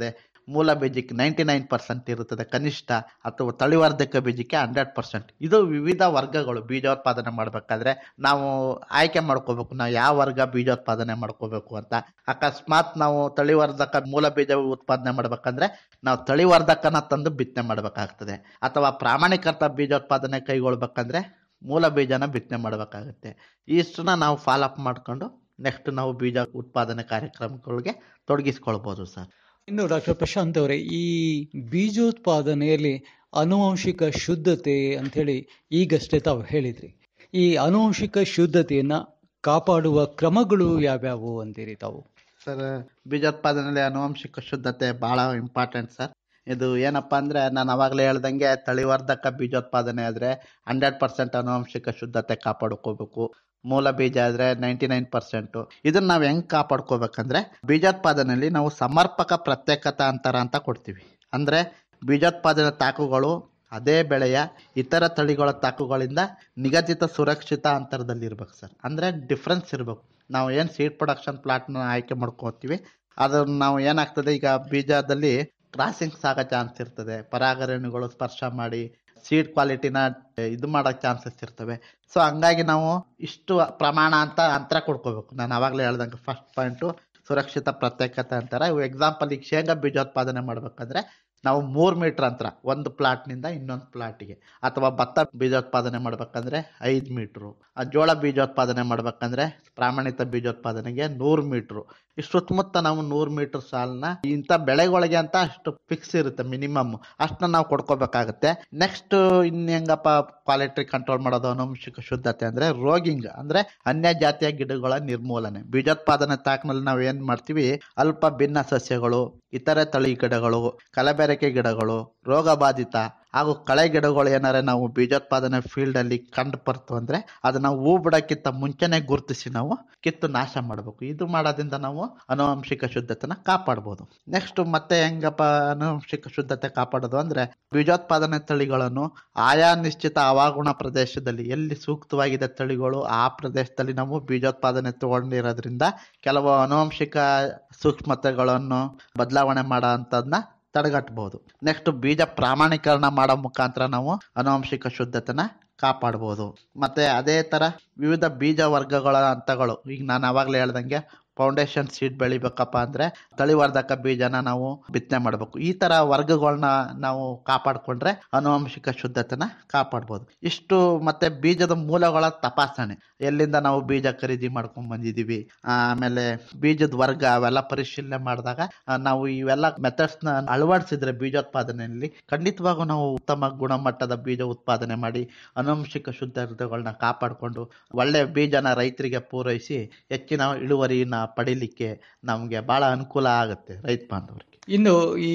ಮೂಲ ಬೀಜಕ್ಕೆ ನೈಂಟಿ ನೈನ್ ಪರ್ಸೆಂಟ್ ಇರುತ್ತದೆ ಕನಿಷ್ಠ ಅಥವಾ ತಳಿವರ್ಧಕ ಬೀಜಕ್ಕೆ ಹಂಡ್ರೆಡ್ ಪರ್ಸೆಂಟ್ ಇದು ವಿವಿಧ ವರ್ಗಗಳು ಬೀಜೋತ್ಪಾದನೆ ಮಾಡಬೇಕಾದ್ರೆ ನಾವು ಆಯ್ಕೆ ಮಾಡ್ಕೋಬೇಕು ನಾವು ಯಾವ ವರ್ಗ ಬೀಜೋತ್ಪಾದನೆ ಮಾಡ್ಕೋಬೇಕು ಅಂತ ಅಕಸ್ಮಾತ್ ನಾವು ತಳಿವರ್ಧಕ ಮೂಲ ಬೀಜ ಉತ್ಪಾದನೆ ಮಾಡ್ಬೇಕಂದ್ರೆ ನಾವು ತಳಿವರ್ಧಕನ ತಂದು ಬಿತ್ತನೆ ಮಾಡಬೇಕಾಗ್ತದೆ ಅಥವಾ ಪ್ರಾಮಾಣಿಕೃತ ಬೀಜೋತ್ಪಾದನೆ ಕೈಗೊಳ್ಬೇಕಂದ್ರೆ ಮೂಲ ಬೀಜನ ಬಿತ್ತನೆ ಮಾಡಬೇಕಾಗುತ್ತೆ ಇಷ್ಟನ್ನ ನಾವು ಫಾಲೋ ಅಪ್ ಮಾಡ್ಕೊಂಡು ನೆಕ್ಸ್ಟ್ ನಾವು ಬೀಜ ಉತ್ಪಾದನೆ ಕಾರ್ಯಕ್ರಮಗಳಿಗೆ ತೊಡಗಿಸ್ಕೊಳ್ಬೋದು ಸರ್ ಇನ್ನು ಡಾಕ್ಟರ್ ಪ್ರಶಾಂತ್ ಅವರೇ ಈ ಬೀಜೋತ್ಪಾದನೆಯಲ್ಲಿ ಅನುವಂಶಿಕ ಶುದ್ಧತೆ ಅಂಥೇಳಿ ಈಗಷ್ಟೇ ತಾವು ಹೇಳಿದ್ರಿ ಈ ಅನುವಂಶಿಕ ಶುದ್ಧತೆಯನ್ನ ಕಾಪಾಡುವ ಕ್ರಮಗಳು ಯಾವ್ಯಾವು ಅಂತೀರಿ ತಾವು ಸರ್ ಬೀಜೋತ್ಪಾದನೆಯಲ್ಲಿ ಆನುವಂಶಿಕ ಶುದ್ಧತೆ ಬಹಳ ಇಂಪಾರ್ಟೆಂಟ್ ಸರ್ ಇದು ಏನಪ್ಪಾ ಅಂದ್ರೆ ನಾನು ಅವಾಗಲೇ ಹೇಳ್ದಂಗೆ ತಳಿವರ್ಧಕ ಬೀಜೋತ್ಪಾದನೆ ಆದ್ರೆ ಹಂಡ್ರೆಡ್ ಪರ್ಸೆಂಟ್ ಆನುವಂಶಿಕ ಶುದ್ಧತೆ ಕಾಪಾಡ್ಕೋಬೇಕು ಮೂಲ ಬೀಜ ಆದ್ರೆ ನೈಂಟಿ ನೈನ್ ಪರ್ಸೆಂಟ್ ಇದನ್ನ ನಾವು ಹೆಂಗ್ ಕಾಪಾಡ್ಕೋಬೇಕಂದ್ರೆ ಬೀಜೋತ್ಪಾದನೆಯಲ್ಲಿ ನಾವು ಸಮರ್ಪಕ ಪ್ರತ್ಯೇಕತಾ ಅಂತರ ಅಂತ ಕೊಡ್ತೀವಿ ಅಂದ್ರೆ ಬೀಜೋತ್ಪಾದನೆ ತಾಕುಗಳು ಅದೇ ಬೆಳೆಯ ಇತರ ತಳಿಗಳ ತಾಕುಗಳಿಂದ ನಿಗದಿತ ಸುರಕ್ಷಿತ ಅಂತರದಲ್ಲಿ ಇರ್ಬೇಕು ಸರ್ ಅಂದ್ರೆ ಡಿಫ್ರೆನ್ಸ್ ಇರಬೇಕು ನಾವು ಏನು ಸೀಡ್ ಪ್ರೊಡಕ್ಷನ್ ಪ್ಲಾಟ್ನ ಆಯ್ಕೆ ಮಾಡ್ಕೋತೀವಿ ಅದನ್ನ ನಾವು ಏನಾಗ್ತದೆ ಈಗ ಬೀಜದಲ್ಲಿ ಕ್ರಾಸಿಂಗ್ಸ್ ಆಗೋ ಚಾನ್ಸ್ ಇರ್ತದೆ ಪರಾಗರೇಣುಗಳು ಸ್ಪರ್ಶ ಮಾಡಿ ಸೀಡ್ ಕ್ವಾಲಿಟಿನ ಇದು ಮಾಡೋ ಚಾನ್ಸಸ್ ಇರ್ತವೆ ಸೊ ಹಂಗಾಗಿ ನಾವು ಇಷ್ಟು ಪ್ರಮಾಣ ಅಂತ ಅಂತರ ಕೊಡ್ಕೋಬೇಕು ನಾನು ಅವಾಗಲೇ ಹೇಳ್ದಂಗೆ ಫಸ್ಟ್ ಪಾಯಿಂಟು ಸುರಕ್ಷಿತ ಪ್ರತ್ಯೇಕತೆ ಅಂತಾರೆ ಎಕ್ಸಾಂಪಲ್ ಈಗ ಶೇಂಗಾ ಬೀಜೋತ್ಪಾದನೆ ಮಾಡ್ಬೇಕಂದ್ರೆ ನಾವು ಮೂರು ಮೀಟರ್ ಅಂತರ ಒಂದು ಪ್ಲಾಟ್ನಿಂದ ಇನ್ನೊಂದು ಪ್ಲಾಟಿಗೆ ಅಥವಾ ಭತ್ತ ಬೀಜೋತ್ಪಾದನೆ ಮಾಡ್ಬೇಕಂದ್ರೆ ಐದು ಮೀಟ್ರು ಆ ಜೋಳ ಬೀಜೋತ್ಪಾದನೆ ಮಾಡ್ಬೇಕಂದ್ರೆ ಪ್ರಾಮಾಣಿತ ಬೀಜೋತ್ಪಾದನೆಗೆ ನೂರು ಮೀಟ್ರು ಇಷ್ಟು ಸುತ್ತಮುತ್ತ ನಾವು ನೂರು ಮೀಟರ್ ಸಾಲನ್ನ ಇಂಥ ಬೆಳೆಗಳಿಗೆ ಅಂತ ಅಷ್ಟು ಫಿಕ್ಸ್ ಇರುತ್ತೆ ಮಿನಿಮಮ್ ಅಷ್ಟನ್ನ ನಾವು ಕೊಡ್ಕೋಬೇಕಾಗತ್ತೆ ನೆಕ್ಸ್ಟ್ ಇನ್ ಹೆಂಗಪ್ಪ ಕ್ವಾಲಿಟಿ ಕಂಟ್ರೋಲ್ ಮಾಡೋದು ಅನುವಂಶಿಕ ಶುದ್ಧತೆ ಅಂದ್ರೆ ರೋಗಿಂಗ್ ಅಂದ್ರೆ ಅನ್ಯ ಜಾತಿಯ ಗಿಡಗಳ ನಿರ್ಮೂಲನೆ ಬೀಜೋತ್ಪಾದನೆ ತಾಕ್ನಲ್ಲಿ ನಾವು ಏನ್ ಮಾಡ್ತೀವಿ ಅಲ್ಪ ಭಿನ್ನ ಸಸ್ಯಗಳು ಇತರೆ ತಳಿ ಗಿಡಗಳು ಕಲಬೆರಕೆ ಗಿಡಗಳು ರೋಗ ಬಾಧಿತ ಹಾಗೂ ಕಳೆ ಗಿಡಗಳು ಏನಾರೆ ನಾವು ಬೀಜೋತ್ಪಾದನೆ ಫೀಲ್ಡ್ ಅಲ್ಲಿ ಕಂಡು ಬರ್ತು ಅಂದ್ರೆ ಅದನ್ನ ಹೂ ಬಿಡಕ್ಕಿಂತ ಮುಂಚೆನೆ ಗುರುತಿಸಿ ನಾವು ಕಿತ್ತು ನಾಶ ಮಾಡಬೇಕು ಇದು ಮಾಡೋದ್ರಿಂದ ನಾವು ಅನುವಂಶಿಕ ಶುದ್ಧತೆನ ಕಾಪಾಡ್ಬೋದು ನೆಕ್ಸ್ಟ್ ಮತ್ತೆ ಹೆಂಗಪ್ಪ ಅನುವಂಶಿಕ ಶುದ್ಧತೆ ಕಾಪಾಡೋದು ಅಂದ್ರೆ ಬೀಜೋತ್ಪಾದನೆ ತಳಿಗಳನ್ನು ಆಯಾ ನಿಶ್ಚಿತ ಹವಾಗುಣ ಪ್ರದೇಶದಲ್ಲಿ ಎಲ್ಲಿ ಸೂಕ್ತವಾಗಿದೆ ತಳಿಗಳು ಆ ಪ್ರದೇಶದಲ್ಲಿ ನಾವು ಬೀಜೋತ್ಪಾದನೆ ತಗೊಂಡಿರೋದ್ರಿಂದ ಕೆಲವು ಅನುವಂಶಿಕ ಸೂಕ್ಷ್ಮತೆಗಳನ್ನು ಬದಲಾವಣೆ ಮಾಡೋ ಅಂಥದ್ನ ತಡೆಗಟ್ಟಬಹುದು ನೆಕ್ಸ್ಟ್ ಬೀಜ ಪ್ರಾಮಾಣೀಕರಣ ಮಾಡೋ ಮುಖಾಂತರ ನಾವು ಅನುವಂಶಿಕ ಶುದ್ಧತೆನ ಕಾಪಾಡ್ಬೋದು ಮತ್ತೆ ಅದೇ ತರ ವಿವಿಧ ಬೀಜ ವರ್ಗಗಳ ಹಂತಗಳು ಈಗ ನಾನು ಅವಾಗಲೇ ಹೇಳ್ದಂಗೆ ಫೌಂಡೇಶನ್ ಸೀಡ್ ಬೆಳಿಬೇಕಪ್ಪ ಅಂದ್ರೆ ತಳಿವರ್ಧಕ ಬೀಜನ ನಾವು ಬಿತ್ತನೆ ಮಾಡಬೇಕು ಈ ತರ ವರ್ಗಗಳನ್ನ ನಾವು ಕಾಪಾಡ್ಕೊಂಡ್ರೆ ಅನುವಂಶಿಕ ಶುದ್ಧತೆನ ಕಾಪಾಡ್ಬೋದು ಇಷ್ಟು ಮತ್ತೆ ಬೀಜದ ಮೂಲಗಳ ತಪಾಸಣೆ ಎಲ್ಲಿಂದ ನಾವು ಬೀಜ ಖರೀದಿ ಮಾಡ್ಕೊಂಡ್ ಬಂದಿದೀವಿ ಆಮೇಲೆ ಬೀಜದ ವರ್ಗ ಅವೆಲ್ಲ ಪರಿಶೀಲನೆ ಮಾಡಿದಾಗ ಆ, ನಾವು ಇವೆಲ್ಲ ಮೆಥಡ್ಸ್ ನ ಅಳವಡಿಸಿದ್ರೆ ಬೀಜೋತ್ಪಾದನೆಯಲ್ಲಿ ಖಂಡಿತವಾಗೂ ನಾವು ಉತ್ತಮ ಗುಣಮಟ್ಟದ ಬೀಜ ಉತ್ಪಾದನೆ ಮಾಡಿ ಅನುವಂಶಿಕ ಶುದ್ಧತೆಗಳನ್ನ ಕಾಪಾಡಿಕೊಂಡು ಒಳ್ಳೆ ಬೀಜನ ರೈತರಿಗೆ ಪೂರೈಸಿ ಹೆಚ್ಚಿನ ಇಳುವರಿನ ಪಡಿಲಿಕ್ಕೆ ನಮಗೆ ಬಹಳ ಅನುಕೂಲ ಆಗುತ್ತೆ ರೈತ ಬಾಂಧವರಿಗೆ ಇನ್ನು ಈ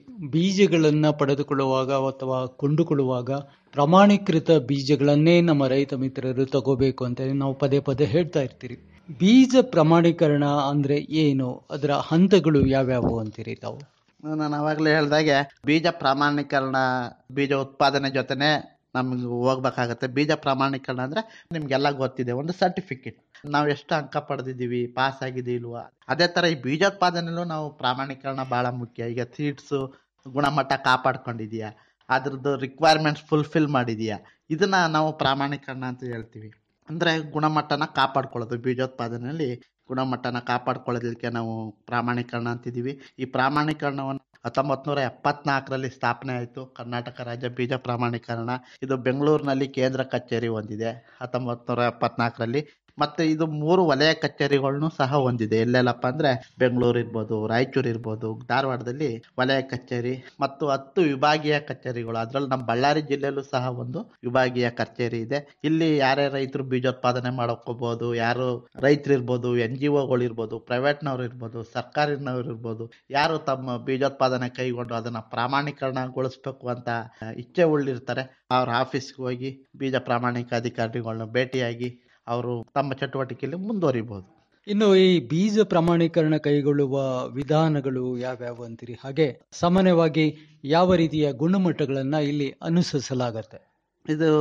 ಬೀಜಗಳನ್ನ ಪಡೆದುಕೊಳ್ಳುವಾಗ ಅಥವಾ ಕೊಂಡುಕೊಳ್ಳುವಾಗ ಪ್ರಮಾಣೀಕೃತ ಬೀಜಗಳನ್ನೇ ನಮ್ಮ ರೈತ ಮಿತ್ರರು ತಗೋಬೇಕು ಅಂತ ನಾವು ಪದೇ ಪದೇ ಹೇಳ್ತಾ ಇರ್ತೀರಿ ಬೀಜ ಪ್ರಮಾಣೀಕರಣ ಅಂದ್ರೆ ಏನು ಅದರ ಹಂತಗಳು ಯಾವ್ಯಾವು ಅಂತೀರಿ ತಾವು ನಾನು ಅವಾಗಲೇ ಹೇಳ್ದಾಗೆ ಬೀಜ ಪ್ರಮಾಣೀಕರಣ ಬೀಜ ಉತ್ಪಾದನೆ ಜೊತೆನೆ ನಮ್ಗೆ ಹೋಗ್ಬೇಕಾಗತ್ತೆ ಬೀಜ ಪ್ರಮಾಣೀಕರಣ ಅಂದ್ರೆ ನಿಮ್ಗೆಲ್ಲ ಗೊತ್ತಿದೆ ಒಂದು ಸರ್ಟಿಫಿಕೇಟ್ ನಾವು ಎಷ್ಟು ಅಂಕ ಪಡೆದಿದ್ದೀವಿ ಪಾಸ್ ಆಗಿದ್ದೀವಿ ಇಲ್ವಾ ಅದೇ ತರ ಈ ಬೀಜೋತ್ಪಾದನೆಯಲ್ಲೂ ನಾವು ಪ್ರಾಮಾಣೀಕರಣ ಬಹಳ ಮುಖ್ಯ ಈಗ ಸೀಡ್ಸ್ ಗುಣಮಟ್ಟ ಕಾಪಾಡ್ಕೊಂಡಿದ್ಯಾ ಅದ್ರದ್ದು ರಿಕ್ವೈರ್ಮೆಂಟ್ಸ್ ಫುಲ್ಫಿಲ್ ಮಾಡಿದ್ಯಾ ಇದನ್ನ ನಾವು ಪ್ರಾಮಾಣೀಕರಣ ಅಂತ ಹೇಳ್ತೀವಿ ಅಂದ್ರೆ ಗುಣಮಟ್ಟನ ಕಾಪಾಡ್ಕೊಳ್ಳೋದು ಬೀಜೋತ್ಪಾದನೆಯಲ್ಲಿ ಗುಣಮಟ್ಟನ ಕಾಪಾಡ್ಕೊಳ್ಳೋದಕ್ಕೆ ನಾವು ಪ್ರಾಮಾಣೀಕರಣ ಅಂತಿದ್ದೀವಿ ಈ ಪ್ರಾಮಾಣೀಕರಣವನ್ನು ಹತ್ತೊಂಬತ್ತು ನೂರ ಎಪ್ಪತ್ನಾಲ್ಕರಲ್ಲಿ ಸ್ಥಾಪನೆ ಆಯಿತು ಕರ್ನಾಟಕ ರಾಜ್ಯ ಬೀಜ ಪ್ರಾಮಾಣೀಕರಣ ಇದು ಬೆಂಗಳೂರಿನಲ್ಲಿ ಕೇಂದ್ರ ಕಚೇರಿ ಹೊಂದಿದೆ ಹತ್ತೊಂಬತ್ತು ನೂರ ಎಪ್ಪತ್ನಾಲ್ಕರಲ್ಲಿ ಮತ್ತೆ ಇದು ಮೂರು ವಲಯ ಕಚೇರಿಗಳನ್ನು ಸಹ ಹೊಂದಿದೆ ಎಲ್ಲೆಲ್ಲಪ್ಪ ಅಂದ್ರೆ ಬೆಂಗಳೂರು ಇರ್ಬೋದು ರಾಯಚೂರು ಇರ್ಬೋದು ಧಾರವಾಡದಲ್ಲಿ ವಲಯ ಕಚೇರಿ ಮತ್ತು ಹತ್ತು ವಿಭಾಗೀಯ ಕಚೇರಿಗಳು ಅದರಲ್ಲಿ ನಮ್ಮ ಬಳ್ಳಾರಿ ಜಿಲ್ಲೆಯಲ್ಲೂ ಸಹ ಒಂದು ವಿಭಾಗೀಯ ಕಚೇರಿ ಇದೆ ಇಲ್ಲಿ ಯಾರೇ ರೈತರು ಬೀಜೋತ್ಪಾದನೆ ಮಾಡ್ಕೋಬಹುದು ಯಾರು ರೈತರು ಇರ್ಬೋದು ಎನ್ ಜಿ ಒಗಳು ಇರ್ಬೋದು ಪ್ರೈವೇಟ್ನವ್ರು ಇರ್ಬೋದು ಸರ್ಕಾರಿನವ್ರು ಇರ್ಬೋದು ಯಾರು ತಮ್ಮ ಬೀಜೋತ್ಪಾದನೆ ಕೈಗೊಂಡು ಅದನ್ನ ಪ್ರಾಮಾಣೀಕರಣಗೊಳಿಸ್ಬೇಕು ಅಂತ ಇಚ್ಛೆ ಉಳ್ಳಿರ್ತಾರೆ ಅವ್ರ ಆಫೀಸ್ಗೆ ಹೋಗಿ ಬೀಜ ಪ್ರಾಮಾಣಿಕ ಅಧಿಕಾರಿಗಳನ್ನ ಭೇಟಿಯಾಗಿ ಅವರು ತಮ್ಮ ಚಟುವಟಿಕೆಯಲ್ಲಿ ಮುಂದುವರಿಬಹುದು ಇನ್ನು ಈ ಬೀಜ ಪ್ರಮಾಣೀಕರಣ ಕೈಗೊಳ್ಳುವ ವಿಧಾನಗಳು ಯಾವ್ಯಾವು ಅಂತೀರಿ ಹಾಗೆ ಸಾಮಾನ್ಯವಾಗಿ ಯಾವ ರೀತಿಯ ಗುಣಮಟ್ಟಗಳನ್ನ ಇಲ್ಲಿ ಅನುಸರಿಸಲಾಗತ್ತೆ ಇದು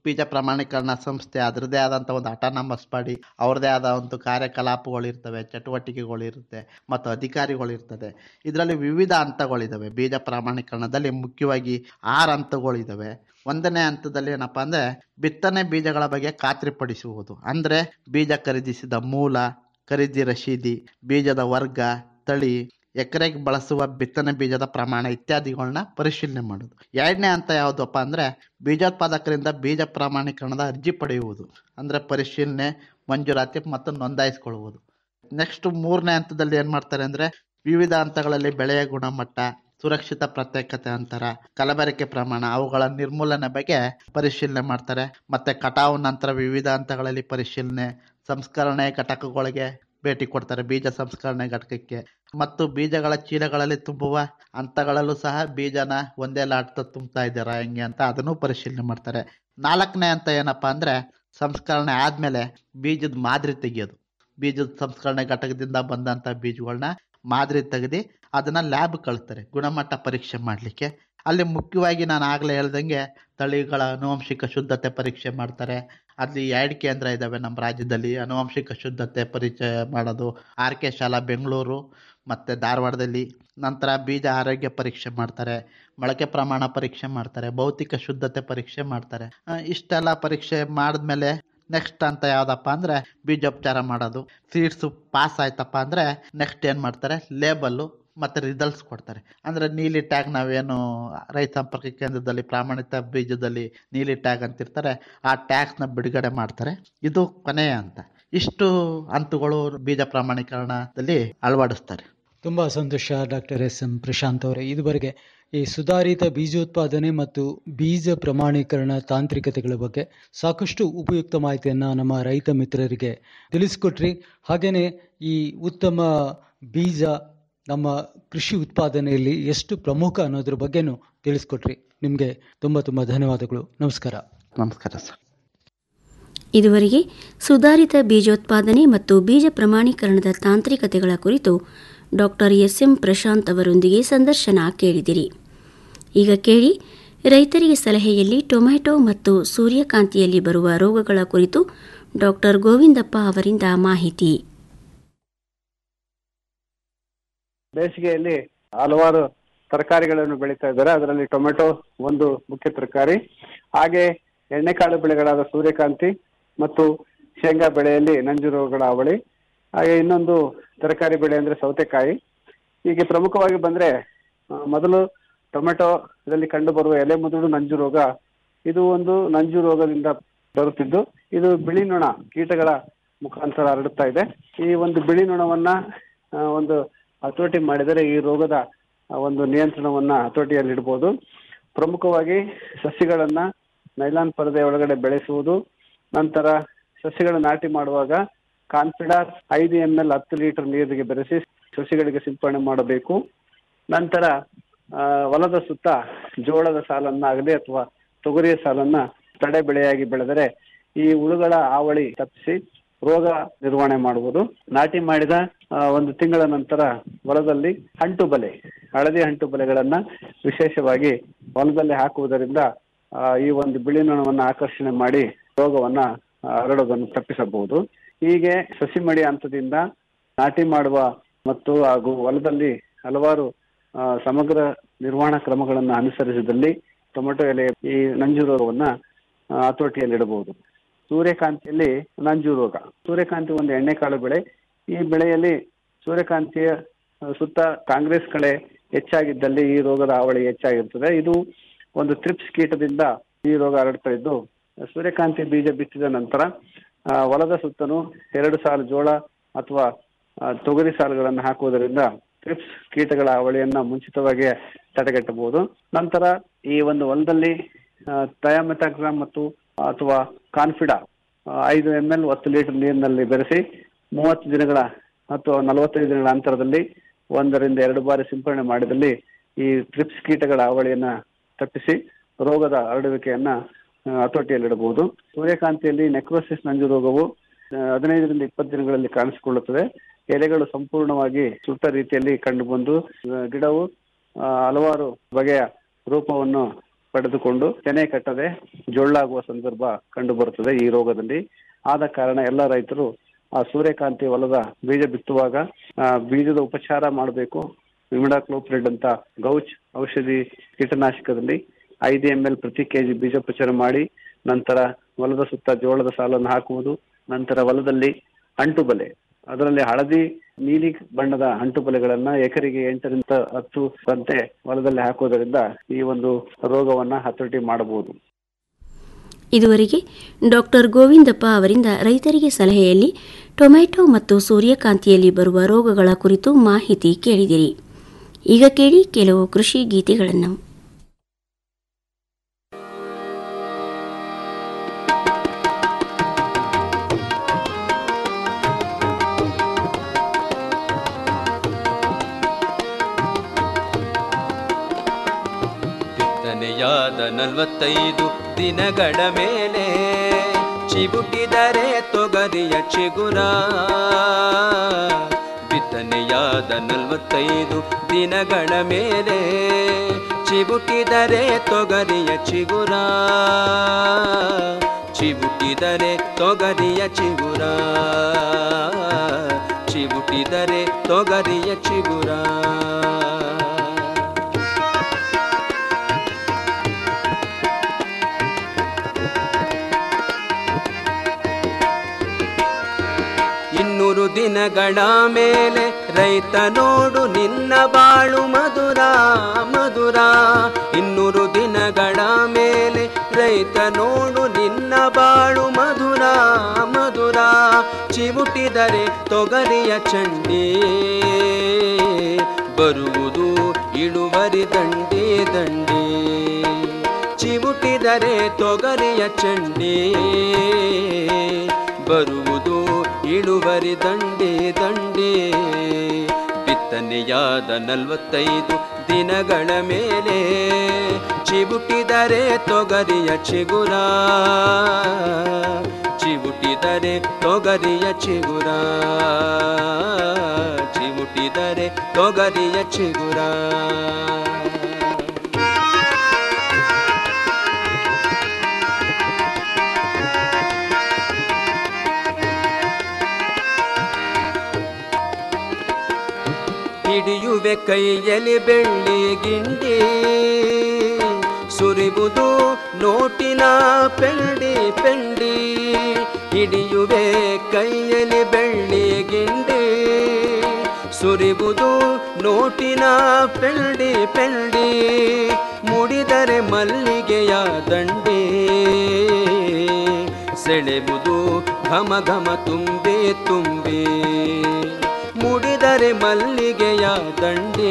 ಬೀಜ ಪ್ರಮಾಣೀಕರಣ ಸಂಸ್ಥೆ ಅದರದೇ ಆದಂಥ ಒಂದು ಅಟಾನಮಸ್ ಬಾಡಿ ಅವ್ರದೇ ಆದ ಒಂದು ಕಾರ್ಯಕಲಾಪಗಳಿರ್ತವೆ ಚಟುವಟಿಕೆಗಳಿರುತ್ತೆ ಮತ್ತು ಅಧಿಕಾರಿಗಳಿರ್ತದೆ ಇದರಲ್ಲಿ ವಿವಿಧ ಹಂತಗಳಿದ್ದಾವೆ ಬೀಜ ಪ್ರಮಾಣೀಕರಣದಲ್ಲಿ ಮುಖ್ಯವಾಗಿ ಆರು ಹಂತಗಳಿದ್ದಾವೆ ಒಂದನೇ ಹಂತದಲ್ಲಿ ಏನಪ್ಪಾ ಅಂದ್ರೆ ಬಿತ್ತನೆ ಬೀಜಗಳ ಬಗ್ಗೆ ಖಾತ್ರಿಪಡಿಸುವುದು ಅಂದ್ರೆ ಬೀಜ ಖರೀದಿಸಿದ ಮೂಲ ಖರೀದಿ ರಶೀದಿ ಬೀಜದ ವರ್ಗ ತಳಿ ಎಕರೆಗೆ ಬಳಸುವ ಬಿತ್ತನೆ ಬೀಜದ ಪ್ರಮಾಣ ಇತ್ಯಾದಿಗಳನ್ನ ಪರಿಶೀಲನೆ ಮಾಡೋದು ಎರಡನೇ ಹಂತ ಯಾವುದಪ್ಪ ಅಂದ್ರೆ ಬೀಜೋತ್ಪಾದಕರಿಂದ ಬೀಜ ಪ್ರಮಾಣೀಕರಣದ ಅರ್ಜಿ ಪಡೆಯುವುದು ಅಂದ್ರೆ ಪರಿಶೀಲನೆ ಮಂಜೂರಾತಿ ಮತ್ತು ನೋಂದಾಯಿಸಿಕೊಳ್ಳುವುದು ನೆಕ್ಸ್ಟ್ ಮೂರನೇ ಹಂತದಲ್ಲಿ ಏನ್ ಮಾಡ್ತಾರೆ ಅಂದ್ರೆ ವಿವಿಧ ಹಂತಗಳಲ್ಲಿ ಬೆಳೆಯ ಗುಣಮಟ್ಟ ಸುರಕ್ಷಿತ ಪ್ರತ್ಯೇಕತೆ ಅಂತರ ಕಲಬೆರಕೆ ಪ್ರಮಾಣ ಅವುಗಳ ನಿರ್ಮೂಲನೆ ಬಗ್ಗೆ ಪರಿಶೀಲನೆ ಮಾಡ್ತಾರೆ ಮತ್ತೆ ಕಟಾವು ನಂತರ ವಿವಿಧ ಹಂತಗಳಲ್ಲಿ ಪರಿಶೀಲನೆ ಸಂಸ್ಕರಣೆ ಘಟಕಗಳಿಗೆ ಭೇಟಿ ಕೊಡ್ತಾರೆ ಬೀಜ ಸಂಸ್ಕರಣೆ ಘಟಕಕ್ಕೆ ಮತ್ತು ಬೀಜಗಳ ಚೀಲಗಳಲ್ಲಿ ತುಂಬುವ ಹಂತಗಳಲ್ಲೂ ಸಹ ಬೀಜನ ಒಂದೇ ಲಾಟ್ ತುಂಬ್ತಾ ಇದ್ದಾರಾ ಹೆಂಗೆ ಅಂತ ಅದನ್ನು ಪರಿಶೀಲನೆ ಮಾಡ್ತಾರೆ ನಾಲ್ಕನೇ ಹಂತ ಏನಪ್ಪಾ ಅಂದ್ರೆ ಸಂಸ್ಕರಣೆ ಆದ್ಮೇಲೆ ಬೀಜದ ಮಾದರಿ ತೆಗಿಯೋದು ಬೀಜದ ಸಂಸ್ಕರಣೆ ಘಟಕದಿಂದ ಬಂದಂತ ಬೀಜಗಳನ್ನ ಮಾದರಿ ತೆಗೆದು ಅದನ್ನ ಲ್ಯಾಬ್ ಕಳಿಸ್ತಾರೆ ಗುಣಮಟ್ಟ ಪರೀಕ್ಷೆ ಮಾಡಲಿಕ್ಕೆ ಅಲ್ಲಿ ಮುಖ್ಯವಾಗಿ ನಾನು ಆಗಲೇ ಹೇಳ್ದಂಗೆ ತಳಿಗಳ ಆನುವಂಶಿಕ ಶುದ್ಧತೆ ಪರೀಕ್ಷೆ ಮಾಡ್ತಾರೆ ಅಲ್ಲಿ ಎರಡು ಕೇಂದ್ರ ಇದ್ದಾವೆ ನಮ್ಮ ರಾಜ್ಯದಲ್ಲಿ ಆನುವಂಶಿಕ ಶುದ್ಧತೆ ಪರಿಚಯ ಮಾಡೋದು ಆರ್ ಕೆ ಶಾಲಾ ಬೆಂಗಳೂರು ಮತ್ತು ಧಾರವಾಡದಲ್ಲಿ ನಂತರ ಬೀಜ ಆರೋಗ್ಯ ಪರೀಕ್ಷೆ ಮಾಡ್ತಾರೆ ಮೊಳಕೆ ಪ್ರಮಾಣ ಪರೀಕ್ಷೆ ಮಾಡ್ತಾರೆ ಭೌತಿಕ ಶುದ್ಧತೆ ಪರೀಕ್ಷೆ ಮಾಡ್ತಾರೆ ಆ, ಇಷ್ಟೆಲ್ಲ ಪರೀಕ್ಷೆ ಮಾಡಿದ್ಮೇಲೆ ನೆಕ್ಸ್ಟ್ ಅಂತ ಯಾವ್ದಪ್ಪ ಅಂದ್ರೆ ಬೀಜೋಪಚಾರ ಮಾಡೋದು ಸೀಡ್ಸ್ ಪಾಸ್ ಆಯ್ತಪ್ಪ ಅಂದ್ರೆ ನೆಕ್ಸ್ಟ್ ಏನ್ ಮಾಡ್ತಾರೆ ಲೇಬಲ್ಲು ಮತ್ತೆ ರಿಸಲ್ಟ್ಸ್ ಕೊಡ್ತಾರೆ ಅಂದ್ರೆ ನೀಲಿ ಟ್ಯಾಗ್ ನಾವೇನು ರೈತ ಸಂಪರ್ಕ ಕೇಂದ್ರದಲ್ಲಿ ಪ್ರಾಮಾಣಿತ ಬೀಜದಲ್ಲಿ ನೀಲಿ ಟ್ಯಾಗ್ ಅಂತಿರ್ತಾರೆ ಆ ಟ್ಯಾಗ್ಸ್ನ ಬಿಡುಗಡೆ ಮಾಡ್ತಾರೆ ಇದು ಕೊನೆಯ ಹಂತ ಇಷ್ಟು ಹಂತಗಳು ಬೀಜ ಪ್ರಮಾಣೀಕರಣದಲ್ಲಿ ಅಳವಡಿಸ್ತಾರೆ ತುಂಬ ಸಂತೋಷ ಡಾಕ್ಟರ್ ಎಸ್ ಎಂ ಪ್ರಶಾಂತ್ ಅವರೇ ಇದುವರೆಗೆ ಈ ಸುಧಾರಿತ ಬೀಜೋತ್ಪಾದನೆ ಮತ್ತು ಬೀಜ ಪ್ರಮಾಣೀಕರಣ ತಾಂತ್ರಿಕತೆಗಳ ಬಗ್ಗೆ ಸಾಕಷ್ಟು ಉಪಯುಕ್ತ ಮಾಹಿತಿಯನ್ನು ನಮ್ಮ ರೈತ ಮಿತ್ರರಿಗೆ ತಿಳಿಸ್ಕೊಟ್ರಿ ಹಾಗೆಯೇ ಈ ಉತ್ತಮ ಬೀಜ ನಮ್ಮ ಕೃಷಿ ಉತ್ಪಾದನೆಯಲ್ಲಿ ಎಷ್ಟು ಪ್ರಮುಖ ಅನ್ನೋದ್ರ ಬಗ್ಗೆನೂ ತಿಳಿಸ್ಕೊಟ್ರಿ ನಿಮಗೆ ತುಂಬ ತುಂಬ ಧನ್ಯವಾದಗಳು ನಮಸ್ಕಾರ ನಮಸ್ಕಾರ ಸರ್ ಇದುವರೆಗೆ ಸುಧಾರಿತ ಬೀಜೋತ್ಪಾದನೆ ಮತ್ತು ಬೀಜ ಪ್ರಮಾಣೀಕರಣದ ತಾಂತ್ರಿಕತೆಗಳ ಕುರಿತು ಡಾಕ್ಟರ್ ಎಸ್ ಎಂ ಪ್ರಶಾಂತ್ ಅವರೊಂದಿಗೆ ಸಂದರ್ಶನ ಕೇಳಿದಿರಿ ಈಗ ಕೇಳಿ ರೈತರಿಗೆ ಸಲಹೆಯಲ್ಲಿ ಟೊಮ್ಯಾಟೊ ಮತ್ತು ಸೂರ್ಯಕಾಂತಿಯಲ್ಲಿ ಬರುವ ರೋಗಗಳ ಕುರಿತು ಡಾಕ್ಟರ್ ಗೋವಿಂದಪ್ಪ ಅವರಿಂದ ಮಾಹಿತಿ ಬೇಸಿಗೆಯಲ್ಲಿ ಹಲವಾರು ತರಕಾರಿಗಳನ್ನು ಬೆಳೀತಾ ಇದ್ದಾರೆ ಅದರಲ್ಲಿ ಟೊಮೆಟೊ ಒಂದು ಮುಖ್ಯ ತರಕಾರಿ ಹಾಗೆ ಎಣ್ಣೆಕಾಳು ಬೆಳೆಗಳಾದ ಸೂರ್ಯಕಾಂತಿ ಮತ್ತು ಶೇಂಗಾ ಬೆಳೆಯಲ್ಲಿ ನಂಜು ರೋಗಗಳ ಅವಳಿ ಹಾಗೆ ಇನ್ನೊಂದು ತರಕಾರಿ ಬೆಳೆ ಅಂದ್ರೆ ಸೌತೆಕಾಯಿ ಹೀಗೆ ಪ್ರಮುಖವಾಗಿ ಬಂದ್ರೆ ಆ, ಮೊದಲು ಟೊಮೆಟೊ ಇದರಲ್ಲಿ ಕಂಡು ಬರುವ ಎಲೆ ಮುದುಡು ನಂಜು ರೋಗ ಇದು ಒಂದು ನಂಜು ರೋಗದಿಂದ ಬರುತ್ತಿದ್ದು ಇದು ಬಿಳಿ ನೊಣ ಕೀಟಗಳ ಮುಖಾಂತರ ಹರಡುತ್ತಾ ಇದೆ ಈ ಒಂದು ಬಿಳಿ ನೊಣವನ್ನ ಆ, ಒಂದು ಹತೋಟಿ ಮಾಡಿದರೆ ಈ ರೋಗದ ಆ, ಒಂದು ನಿಯಂತ್ರಣವನ್ನ ಹತೋಟಿಯಲ್ಲಿ ಇಡಬಹುದು ಪ್ರಮುಖವಾಗಿ ಸಸಿಗಳನ್ನ ನೈಲಾನ್ ಪರದೆ ಒಳಗಡೆ ಬೆಳೆಸುವುದು ನಂತರ ಸಸಿಗಳ ನಾಟಿ ಮಾಡುವಾಗ ಕಾನ್ಫಿಡಾರ್ ಐದು ಎಂ ಎಲ್ ಹತ್ತು ಲೀಟರ್ ನೀರಿಗೆ ಬೆರೆಸಿ ಸಸಿಗಳಿಗೆ ಸಿಂಪಡಣೆ ಮಾಡಬೇಕು ನಂತರ ಆ, ಹೊಲದ ಸುತ್ತ ಜೋಳದ ಸಾಲನ್ನಾಗಲಿ ಅಥವಾ ತೊಗರಿಯ ಸಾಲನ್ನ ತಡೆ ಬೆಳೆಯಾಗಿ ಬೆಳೆದರೆ ಈ ಹುಳುಗಳ ಹಾವಳಿ ತಪ್ಪಿಸಿ ರೋಗ ನಿರ್ವಹಣೆ ಮಾಡುವುದು ನಾಟಿ ಮಾಡಿದ ಆ, ಒಂದು ತಿಂಗಳ ನಂತರ ಹೊಲದಲ್ಲಿ ಅಂಟು ಬಲೆ ಹಳದಿ ಅಂಟು ಬಲೆಗಳನ್ನ ವಿಶೇಷವಾಗಿ ಹೊಲದಲ್ಲಿ ಹಾಕುವುದರಿಂದ ಆ, ಈ ಒಂದು ಬಿಳಿ ನೊಣವನ್ನ ಆಕರ್ಷಣೆ ಮಾಡಿ ರೋಗವನ್ನ ಆ, ಹರಡೋದನ್ನು ತಪ್ಪಿಸಬಹುದು ಹೀಗೆ ಸಸಿ ಮಡಿ ಹಂತದಿಂದ ನಾಟಿ ಮಾಡುವ ಮತ್ತು ಹಾಗೂ ಹೊಲದಲ್ಲಿ ಹಲವಾರು ಆ, ಸಮಗ್ರ ನಿರ್ವಹಣಾ ಕ್ರಮಗಳನ್ನು ಅನುಸರಿಸಿದಲ್ಲಿ ಟೊಮೆಟೊ ಎಲೆ ಈ ನಂಜು ರೋಗವನ್ನ ಆ, ಹತೋಟಿಯಲ್ಲಿಡಬಹುದು ಸೂರ್ಯಕಾಂತಿಯಲ್ಲಿ ನಂಜು ರೋಗ ಸೂರ್ಯಕಾಂತಿ ಒಂದು ಎಣ್ಣೆಕಾಳು ಬೆಳೆ ಈ ಬೆಳೆಯಲ್ಲಿ ಸೂರ್ಯಕಾಂತಿಯ ಆ, ಸುತ್ತ ಕಾಂಗ್ರೆಸ್ ಕಳೆ ಹೆಚ್ಚಾಗಿದ್ದಲ್ಲಿ ಈ ರೋಗದ ಹಾವಳಿ ಹೆಚ್ಚಾಗಿರ್ತದೆ ಇದು ಒಂದು ತ್ರಿಪ್ಸ್ ಕೀಟದಿಂದ ಈ ರೋಗ ಹರಡ್ತಾ ಇದ್ದು ಸೂರ್ಯಕಾಂತಿ ಬೀಜ ಬಿತ್ತಿದ ನಂತರ ಆ, ಹೊಲದ ಸುತ್ತಲೂ ಎರಡು ಸಾಲು ಜೋಳ ಅಥವಾ ಆ, ತೊಗರಿ ಸಾಲುಗಳನ್ನು ಹಾಕುವುದರಿಂದ ಟ್ರಿಪ್ಸ್ ಕೀಟಗಳ ಅವಳಿಯನ್ನ ಮುಂಚಿತವಾಗಿ ತಡೆಗಟ್ಟಬಹುದು ನಂತರ ಈ ಒಂದು ಹೊಲದಲ್ಲಿ ಥಯಾಮೆಥಾಕ್ಸಾಮ್ ಮತ್ತು ಅಥವಾ ಕಾನ್ಫಿಡಾ ಆ, ಐದು ಎಂ ಎಲ್ ಹತ್ತು ಲೀಟರ್ ನೀರಿನಲ್ಲಿ ಬೆರೆಸಿ ಮೂವತ್ತು ದಿನಗಳ ಅಥವಾ ನಲವತ್ತೈದು ದಿನಗಳ ಅಂತರದಲ್ಲಿ ಒಂದರಿಂದ ಎರಡು ಬಾರಿ ಸಿಂಪಡಣೆ ಮಾಡಿದಲ್ಲಿ ಈ ಟ್ರಿಪ್ಸ್ ಕೀಟಗಳ ಅವಳಿಯನ್ನ ತಪ್ಪಿಸಿ ರೋಗದ ಹರಡುವಿಕೆಯನ್ನ ಆ, ಹತೋಟಿಯಲ್ಲಿಡಬಹುದು ಸೂರ್ಯಕಾಂತಿಯಲ್ಲಿ ನೆಕ್ರೋಸಿಸ್ ನಂಜು ರೋಗವು ಆ, ಹದಿನೈದರಿಂದ ಇಪ್ಪತ್ತು ದಿನಗಳಲ್ಲಿ ಕಾಣಿಸಿಕೊಳ್ಳುತ್ತದೆ ಎಲೆಗಳು ಸಂಪೂರ್ಣವಾಗಿ ಸುಟ್ಟ ರೀತಿಯಲ್ಲಿ ಕಂಡುಬಂದು ಆ, ಗಿಡವು ಆ, ಹಲವಾರು ಬಗೆಯ ರೂಪವನ್ನು ಪಡೆದುಕೊಂಡು ತೆನೆ ಕಟ್ಟದೆ ಜೊಳ್ಳಾಗುವ ಸಂದರ್ಭ ಕಂಡು ಬರುತ್ತದೆ ಈ ರೋಗದಲ್ಲಿ ಆದ ಕಾರಣ ಎಲ್ಲ ರೈತರು ಆ ಸೂರ್ಯಕಾಂತಿ ಹೊಲದ ಬೀಜ ಬಿತ್ತುವಾಗ ಆ, ಬೀಜದ ಉಪಚಾರ ಮಾಡಬೇಕು ವಿಮಿಡಾಕ್ಲೋಪ್ರಿಡ್ ಅಂತ ಗೌಚ್ ಔಷಧಿ ಕೀಟನಾಶಕದಲ್ಲಿ ಐದು ಎಂ ಎಲ್ ಪ್ರತಿ ಕೆಜಿ ಬೀಜೋಪಚಾರ ಮಾಡಿ ನಂತರ ಹೊಲದ ಸುತ್ತ ಜೋಳದ ಸಾಲನ್ನು ಹಾಕುವುದು ನಂತರ ಹೊಲದಲ್ಲಿ ಅಂಟು ಬಲೆ ಅದರಲ್ಲಿ ಹಳದಿ ನೀಲಿ ಬಣ್ಣದ ಅಂಟು ಬಲೆಗಳನ್ನ ಎಕರೆಗೆ ಎಂಟರಿಂದ ಹತ್ತು ಗಂಟೆ ಹೊಲದಲ್ಲಿ ಹಾಕುವುದರಿಂದ ಈ ಒಂದು ರೋಗವನ್ನ ಹತೋಟಿ ಮಾಡಬಹುದು ಇದುವರೆಗೆ ಡಾಕ್ಟರ್ ಗೋವಿಂದಪ್ಪ ಅವರಿಂದ ರೈತರಿಗೆ ಸಲಹೆಯಲ್ಲಿ ಟೊಮೆಟೊ ಮತ್ತು ಸೂರ್ಯಕಾಂತಿಯಲ್ಲಿ ಬರುವ ರೋಗಗಳ ಕುರಿತು ಮಾಹಿತಿ ಕೇಳಿದಿರಿ ಈಗ ಕೇಳಿ ಕೆಲವು ಕೃಷಿ ಗೀತೆಗಳನ್ನು ಬಿತ್ತನೆಯಾದ ನಲವತ್ತೈದು ದಿನಗಳ ಮೇಲೆ ಚಿಬುಟಿದರೆ ತೊಗರಿಯ ಚಿಗುರ ಬಿತ್ತನೆಯಾದ ನಲವತ್ತೈದು ದಿನಗಳ ಮೇಲೆ ಚಿಬುಟಿದರೆ ತೊಗರಿಯ ಚಿಗುರ ಚಿಬುಟಿದರೆ ತೊಗರಿಯ ಚಿಗುರ ಚಿಬುಟಿದರೆ ತೊಗರಿಯ ಚಿಗುರ ಇನ್ನೂರು ದಿನಗಳ ಮೇಲೆ ರೈತ ನೋಡು ನಿನ್ನ ಬಾಳು ಮಧುರ ಮಧುರ ಇನ್ನೂರು ದಿನಗಳ ಮೇಲೆ ರೈತ ನೋಡು ನಿನ್ನ ಬಾಳು ಮಧುರ ಮಧುರ ಚಿವುಟಿದರೆ ತೊಗರಿಯ ಚಂಡಿ ಬರುವುದು ಇಳುವರಿ ದಂಡಿ ದಂಡಿ ಚಿವುಟಿದರೆ ತೊಗರಿಯ ಚಂಡಿ ಬರುವುದು ಇಳುವರಿ ದಂಡಿ ದಂಡಿ ಬಿತ್ತನೆಯಾದ ನಲವತ್ತೈದು ದಿನಗಳ ಮೇಲೆ ಚಿಬುಟಿದರೆ ತೊಗರಿಯ ಚಿಗುರ ಚಿಬುಟಿದರೆ ತೊಗರಿಯ ಚಿಗುರ ಚಿಬುಟಿದರೆ ತೊಗರಿಯ ಚಿಗುರ ಹಿಡಿಯುವೆ ಕೈಯಲ್ಲಿ ಬೆಳ್ಳಿ ಗಿಂಡಿ ಸುರಿಬುದು ನೋಟಿನ ಪೆಂಡಿ ಪೆಂಡಿ ಹಿಡಿಯುವೆ ಕೈಯಲ್ಲಿ ಬೆಳ್ಳಿ ಗಿಂಡಿ ಸುರಿಬುದು ನೋಟಿನ ಪೆಂಡಿ ಪೆಂಡಿ ಮುಡಿದರೆ ಮಲ್ಲಿಗೆಯ ದಂಡಿ ಸೆಳೆಬುದು ಘಮ ಘಮ ತುಂಬಿ ತುಂಬಿ ಮುಡಿದರೆ ಮಲ್ಲಿಗೆಯ ದಂಡಿ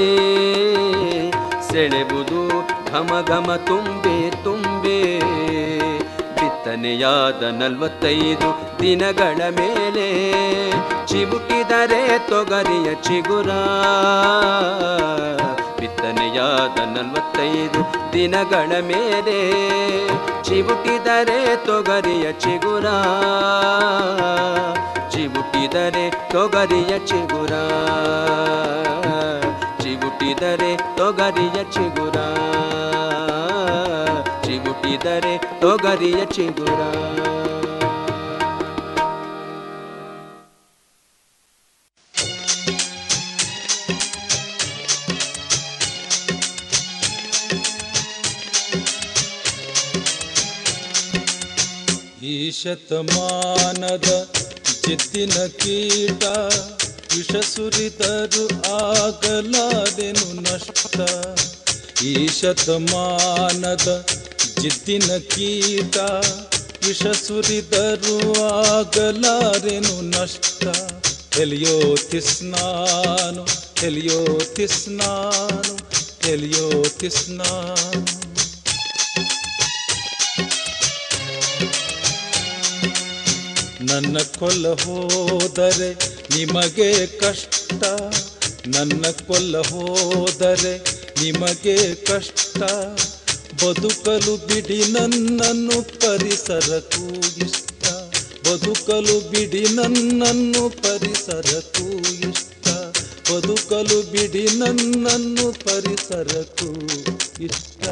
ಸೆಳೆಬುದು ಘಮ ಘಮ ತುಂಬೆ ತುಂಬೆ ಬಿತ್ತನೆಯಾದ ನಲವತ್ತೈದು ದಿನಗಳ ಮೇಲೆ ಚಿಬುಕಿದರೆ ತೊಗರಿಯ ಚಿಗುರ ಬಿತ್ತನೆಯಾದ ನಲವತ್ತೈದು ದಿನಗಳ ಮೇಲೆ ಚಿಬುಕಿದರೆ ತೊಗರಿಯ ಚಿಗುರ ಚಿಬುಟಿದರೆ ತೊಗರಿಯ ಚಿಗುರ ಚಿಬುಟಿದರೆ ತೊಗರಿಯ ಚಿಗುರ ಚಿಬುಟಿದರೆ ತೊಗರಿಯ ಚಿಗುರ ಈ ಶತಮಾನದ ಜಿದ್ದಿನ ಕೀಟ ವಿಷ ಸುರಿದರು ಆಗಲಾದೆನು ನಷ್ಟ ಈ ಶತಮಾನದ ಜಿದ್ದಿನ ಕೀಟ ವಿಷ ಸುರಿದರು ಆಗಲಾರೆನು ನಷ್ಟ ಎಲಿಯೋ ತಿಸ್ನಾನು ಎಲಿಯೋ ತಿಸ್ನಾನು ಎಲಿಯೋ ತಿಸ್ನಾನು ನನ್ನ ಕೊಲ್ಲ ಹೋದರೆ ನಿಮಗೆ ಕಷ್ಟ ನನ್ನ ಕೊಲ್ಲ ಹೋದರೆ ನಿಮಗೆ ಕಷ್ಟ ಬದುಕಲು ಬಿಡಿ ನನ್ನನ್ನು ಪರಿಸರಕ್ಕೂ ಇಷ್ಟ ಬದುಕಲು ಬಿಡಿ ನನ್ನನ್ನು ಪರಿಸರಕ್ಕೂ ಇಷ್ಟ ಬದುಕಲು ಬಿಡಿ ನನ್ನನ್ನು ಪರಿಸರಕ್ಕೂ ಇಷ್ಟ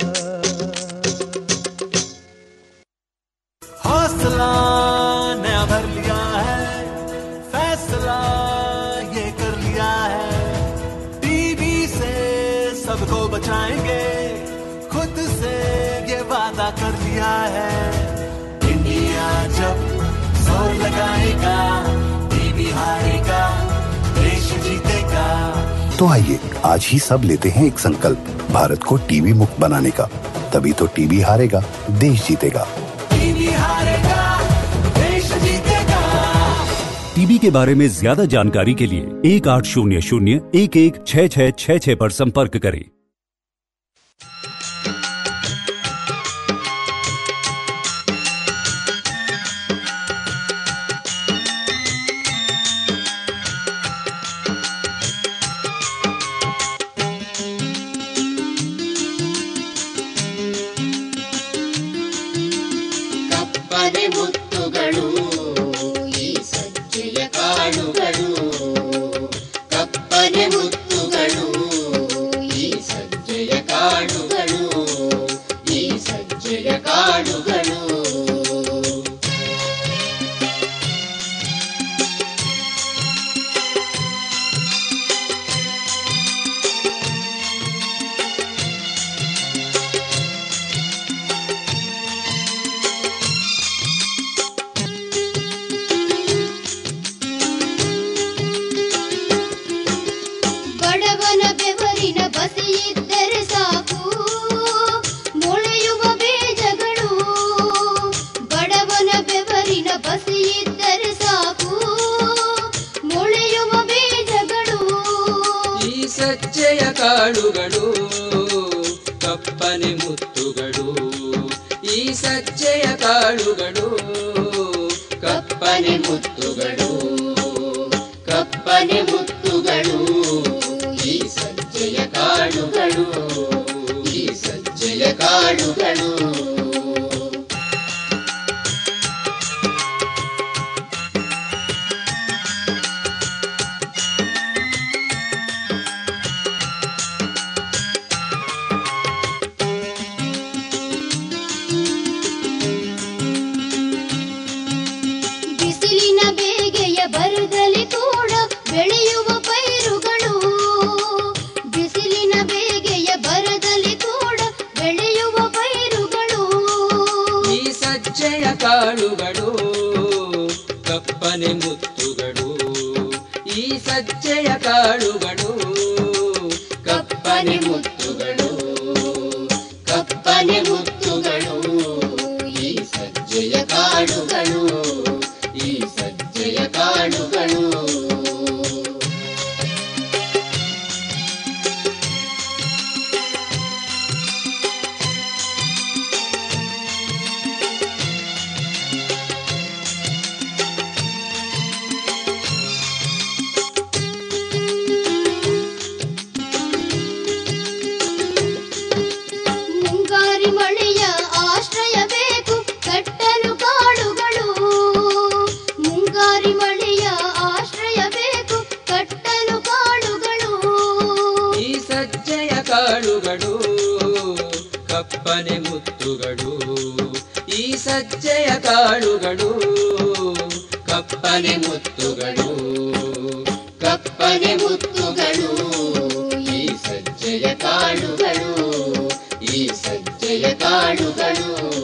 हौसला नया भर लिया है फैसला ये कर लिया है टीवी से सबको बचाएंगे खुद से ये वादा कर लिया है इंडिया जब जोर लगाएगा टीवी हारेगा देश जीतेगा तो आइए आज ही सब लेते हैं एक संकल्प भारत को टीवी मुक्त बनाने का तभी तो टीवी हारेगा देश जीतेगा टीवी हारेगा देश जीतेगा टीबी के बारे में ज्यादा जानकारी के लिए एक आठ शून्य शून्य एक एक छः छः छः छः पर संपर्क करें ಕಪ್ಪನೆ ಮುತ್ತುಗಳು ಈ ಸಜ್ಜೆಯ ಕಾಳುಗಳು ಕಪ್ಪನೆ ಮುತ್ತುಗಳು ಈ ಸಜ್ಜೆಯ ಕಾಳುಗಳು ಈ ಸಜ್ಜೆಯ ಕಾಳುಗಳು ಬಡವನ ಬೆವರಿನ ಬಸಿಯಿದ್ದರೆ ಸಾಕು ಮೊಳೆಯುವ ಬೀಜಗಳು ಬಡವನ ಬೆವರಿನ ಬಸಿಯಿದ್ದರೆ ಸಾಕು ಮೊಳೆಯುವ ಬೀಜಗಳು ಈ ಸಜ್ಜೆಯ ಕಾಳುಗಳು ಕಪ್ಪನೆ ಮುತ್ತುಗಳು ಈ ಸಜ್ಜೆಯ ಕಾಳುಗಳು ಕಪ್ಪನೆ ಮುತ್ತುಗಳು ಕಪ್ಪನೆ ಮುತ್ತುಗಳು ಈ ಸಜ್ಜೆಯ ಕಾಳುಗಳು ಈ ಸಜ್ಜೆಯ ಕಾಳುಗಳು ಬಿಸಿಲಿನ ಬೇಗೆಯ ಬರದಲ್ಲಿ ಕೂಡ ಬೆಳೆಯುವ ಪೈರುಗಳು ಬಿಸಿಲಿನ ಬೇಗೆಯ ಬರದಲ್ಲಿ ಕೂಡ ಬೆಳೆಯುವ ಪೈರುಗಳು ಈ ಸಜ್ಜೆಯ ಕಾಳುಗಳು ಕಪ್ಪನೆ ಮುತ್ತುಗಳು ಈ ಸಜ್ಜೆಯ ಕಾಳುಗಳು ಕಪ್ಪನೆ ಮುತ್ತುಗಳು ಕಪ್ಪನೆ ಮುತ್ತುಗಳು ಈ ಸಜ್ಜೆಯ ಕಾಳುಗಳು ಈ ಸಜ್ಜೆಯ ಕಾಳುಗಳು ಮುಂಗಾರಿ ಮಳೆಯ ಆಶ್ರಯ ಬೇಕು ಕಟ್ಟಲು ಕಾಡುಗಳು ಮುಂಗಾರಿ ಮಳೆಯ ಆಶ್ರಯ ಬೇಕು ಕಟ್ಟಲು ಕಾಡುಗಳು ಈ ಸಜ್ಜೆಯ ಕಾಳುಗಳು ಕಪ್ಪನೆ ಮುತ್ತುಗಳು ಈ ಸಜ್ಜೆಯ ಕಾಳುಗಳು ಕಪ್ಪನೆ ಮುತ್ತುಗಳು ಕಪ್ಪನೆ ಮುತ್ತುಗಳು ಈ ಸಜ್ಜೆಯ ಕಾಳುಗಳು ಈ ಸಜ್ಜೆಯ ಕಾಳುಗಳು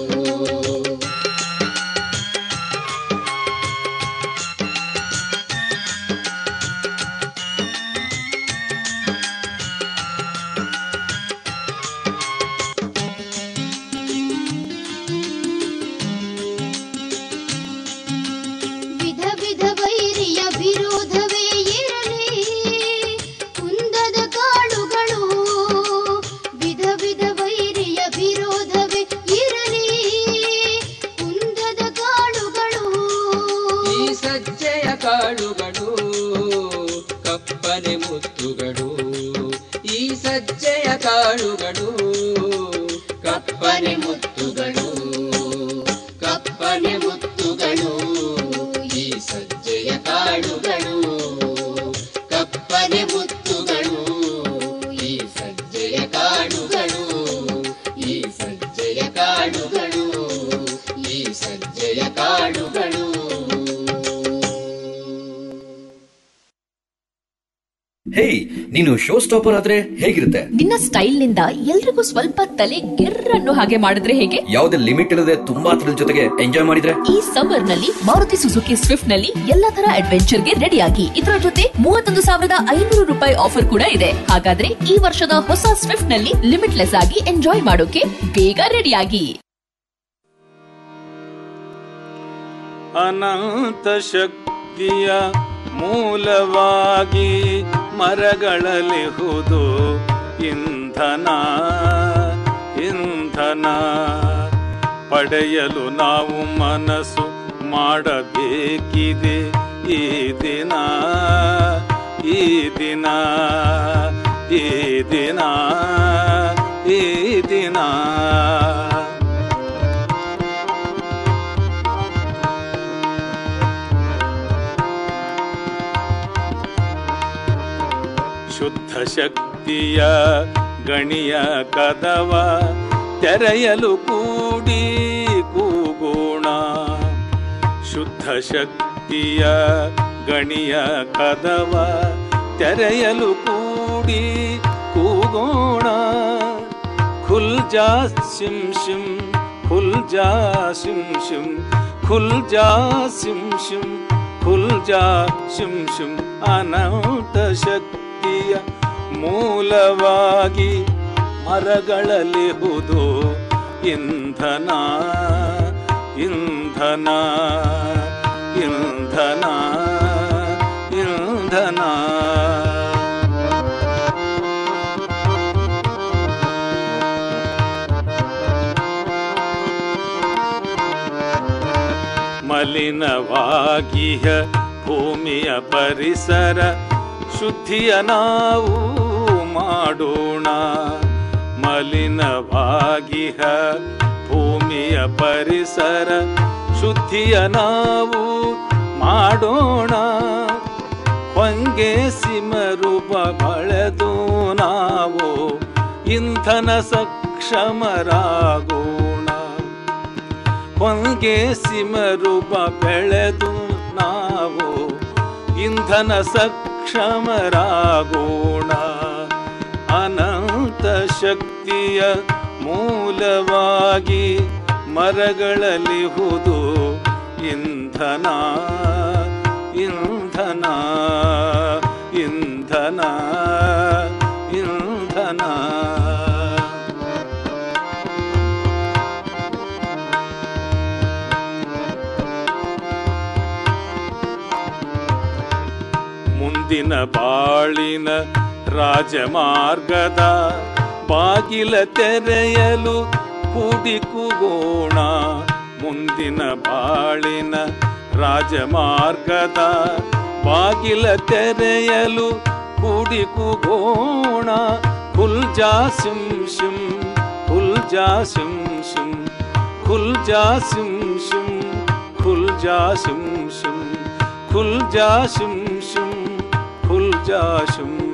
ವಿಧ ವಿಧ ವೈರಿಯ ವಿರೋಧವೇ ಇರಲಿ ಕುಂದದ ಕಾಳುಗಳು ವಿಧ ವಿಧ ವೈರಿಯ ವಿರೋಧವೇ ಇರಲಿ ಕುಂದದ ಕಾಳುಗಳು ಈ ಸಜ್ಜೆಯ ಕಾಳುಗಳು ಕಪ್ಪನೆ ಮುತ್ತುಗಳು ಈ ಸಜ್ಜೆಯ ಕಾಳುಗಳು ಕಪ್ಪನೆ ಮುತ್ತುಗಳು ಕಪ್ಪನೆ ಮುತ್ತುಗಳು ಈ ಸಜ್ಜೆಯ ಕಾಳುಗಳು ಕಪ್ಪನೆ ಕಾಳುಗಳು ಹೇಯ್ ನೀನು ಶೋ ಸ್ಟಾಪರ್ ಆದ್ರೆ ಹೇಗಿರುತ್ತೆ ನಿನ್ನ ಸ್ಟೈಲ್ ನಿಂದ ಎಲ್ರಿಗೂ ಸ್ವಲ್ಪ ತಲೆ ಗಿರ್ರನ್ನು ಹಾಗೆ ಮಾಡಿದ್ರೆ ಹೇಗೆ ಯಾವುದೇ ಲಿಮಿಟ್ ಇಲ್ಲದೆ ತುಂಬಾ ಥ್ರಿಲ್ ಜೊತೆಗೆ ಎಂಜಾಯ್ ಮಾಡಿದ್ರೆ ಈ ಸಮ್ಮರ್ ನಲ್ಲಿ ಮಾರುತಿ ಸುಜುಕಿ ಸ್ವಿಫ್ಟ್ ನಲ್ಲಿ ಎಲ್ಲಾ ತರ ಅಡ್ವೆಂಚರ್ ಗೆ ರೆಡಿ ಆಗಿ ಇದರ ಜೊತೆ ಮೂವತ್ತೊಂದು ಸಾವಿರದ ಐನೂರು ರೂಪಾಯಿ ಆಫರ್ ಕೂಡ ಇದೆ ಹಾಗಾದ್ರೆ ಈ ವರ್ಷದ ಹೊಸ ಸ್ವಿಫ್ಟ್ ನಲ್ಲಿ ಲಿಮಿಟ್ಲೆಸ್ ಆಗಿ ಎಂಜಾಯ್ ಮಾಡೋಕೆ ಬೇಗ ರೆಡಿ ಆಗಿ ಅನಂತ ಶಕ್ತಿಯ ಮೂಲವಾಗಿ ಮರಗಳಲಿಹುದು ಇಂಧನ ಇಂಧನ ಪಡೆಯಲು ನಾವು ಮನಸ್ಸು ಮಾಡಬೇಕಿದೆ ಈ ದಿನ ಈ ದಿನ ಈ ದಿನ ಈ ದಿನ ಶುದ್ಧ ಶಕ್ತಿಯ ಗಣಿಯ ಕದವ ತೆರೆಯಲು ಕೂಡಿ ಕೂಗೋಣ ಶುದ್ಧ ಶಕ್ತಿಯ ಗಣಿಯ ಕದವ ತೆರೆಯಲು ಕೂಡಿ ಕೂಗೋಣ ಖುಲ್ ಜಾ ಸಿಂ ಶಿಂ ಖುಲ್ ಜಾ ಸಿಂ ಶಿಂ ಖುಲ್ ಜಾ ಸಿಂ ಶಿಂ ಖುಲ್ ಜಾ ಶಿಂ ಶಿಂ ಅನಂತ ಶಕ್ತಿಯ ಮೂಲವಾಗಿ ಮರಗಳಲಿಹುದು ಇಂಧನ ಇಂಧನ ಇಂಧನ ಇಂಧನ ಮಲಿನವಾಗಿಹ ಭೂಮಿಯ ಪರಿಸರ ಶುದ್ಧಿಯ ನಾವು ಮಾಡೋಣ ಮಲಿನವಾಗಿಹ ಭೂಮಿಯ ಪರಿಸರ ಶುದ್ಧಿಯ ನಾವು ಮಾಡೋಣ ಹೊಂಗೆ ಸಿಮರೂಪ ಬಳೆದು ನಾವು ಇಂಧನ ಸಕ್ಷಮರಾಗೋಣ ಹೊಂಗೆ ಸಿಮರೂಪ ಬೆಳೆದು ನಾವು ಇಂಧನ ಸಕ್ಷಮರಾಗೋಣ ಅನಂತ ಶಕ್ತಿಯ ಮೂಲವಾಗಿ ಮರಗಳಲಿಹುದು ಇಂಧನ ಇಂಧನ ಇಂಧನ ಇಂಧನ ಮುಂದಿನ ಬಾಳಿನ ರಾಜಮಾರ್ಗದ ಬಾಗಿಲ ತೆರೆಯಲು ಕೂಡಿಕುಗೋಣ ಮುಂದಿನ ಬಾಳಿನ ರಾಜಮಾರ್ಗದ ಬಾಗಿಲ ತೆರೆಯಲು ಕೂಡಿಕುಗೋಣ ಖುಲ್ ಜಾ ಸಿಂ ಶಿಂ ಖುಲ್ ಜಾ ಸಿಂ ಶಿಂ ಖುಲ್ ಜಾ ಸಿಂ ಶಿಂ ಖುಲ್ ಜಾ ಸಿಂ ಶಿಂ ಖುಲ್ ಜಾ ಶಿಂ ಶಿಂ ಖುಲ್ ಜಾ ಶಿಂ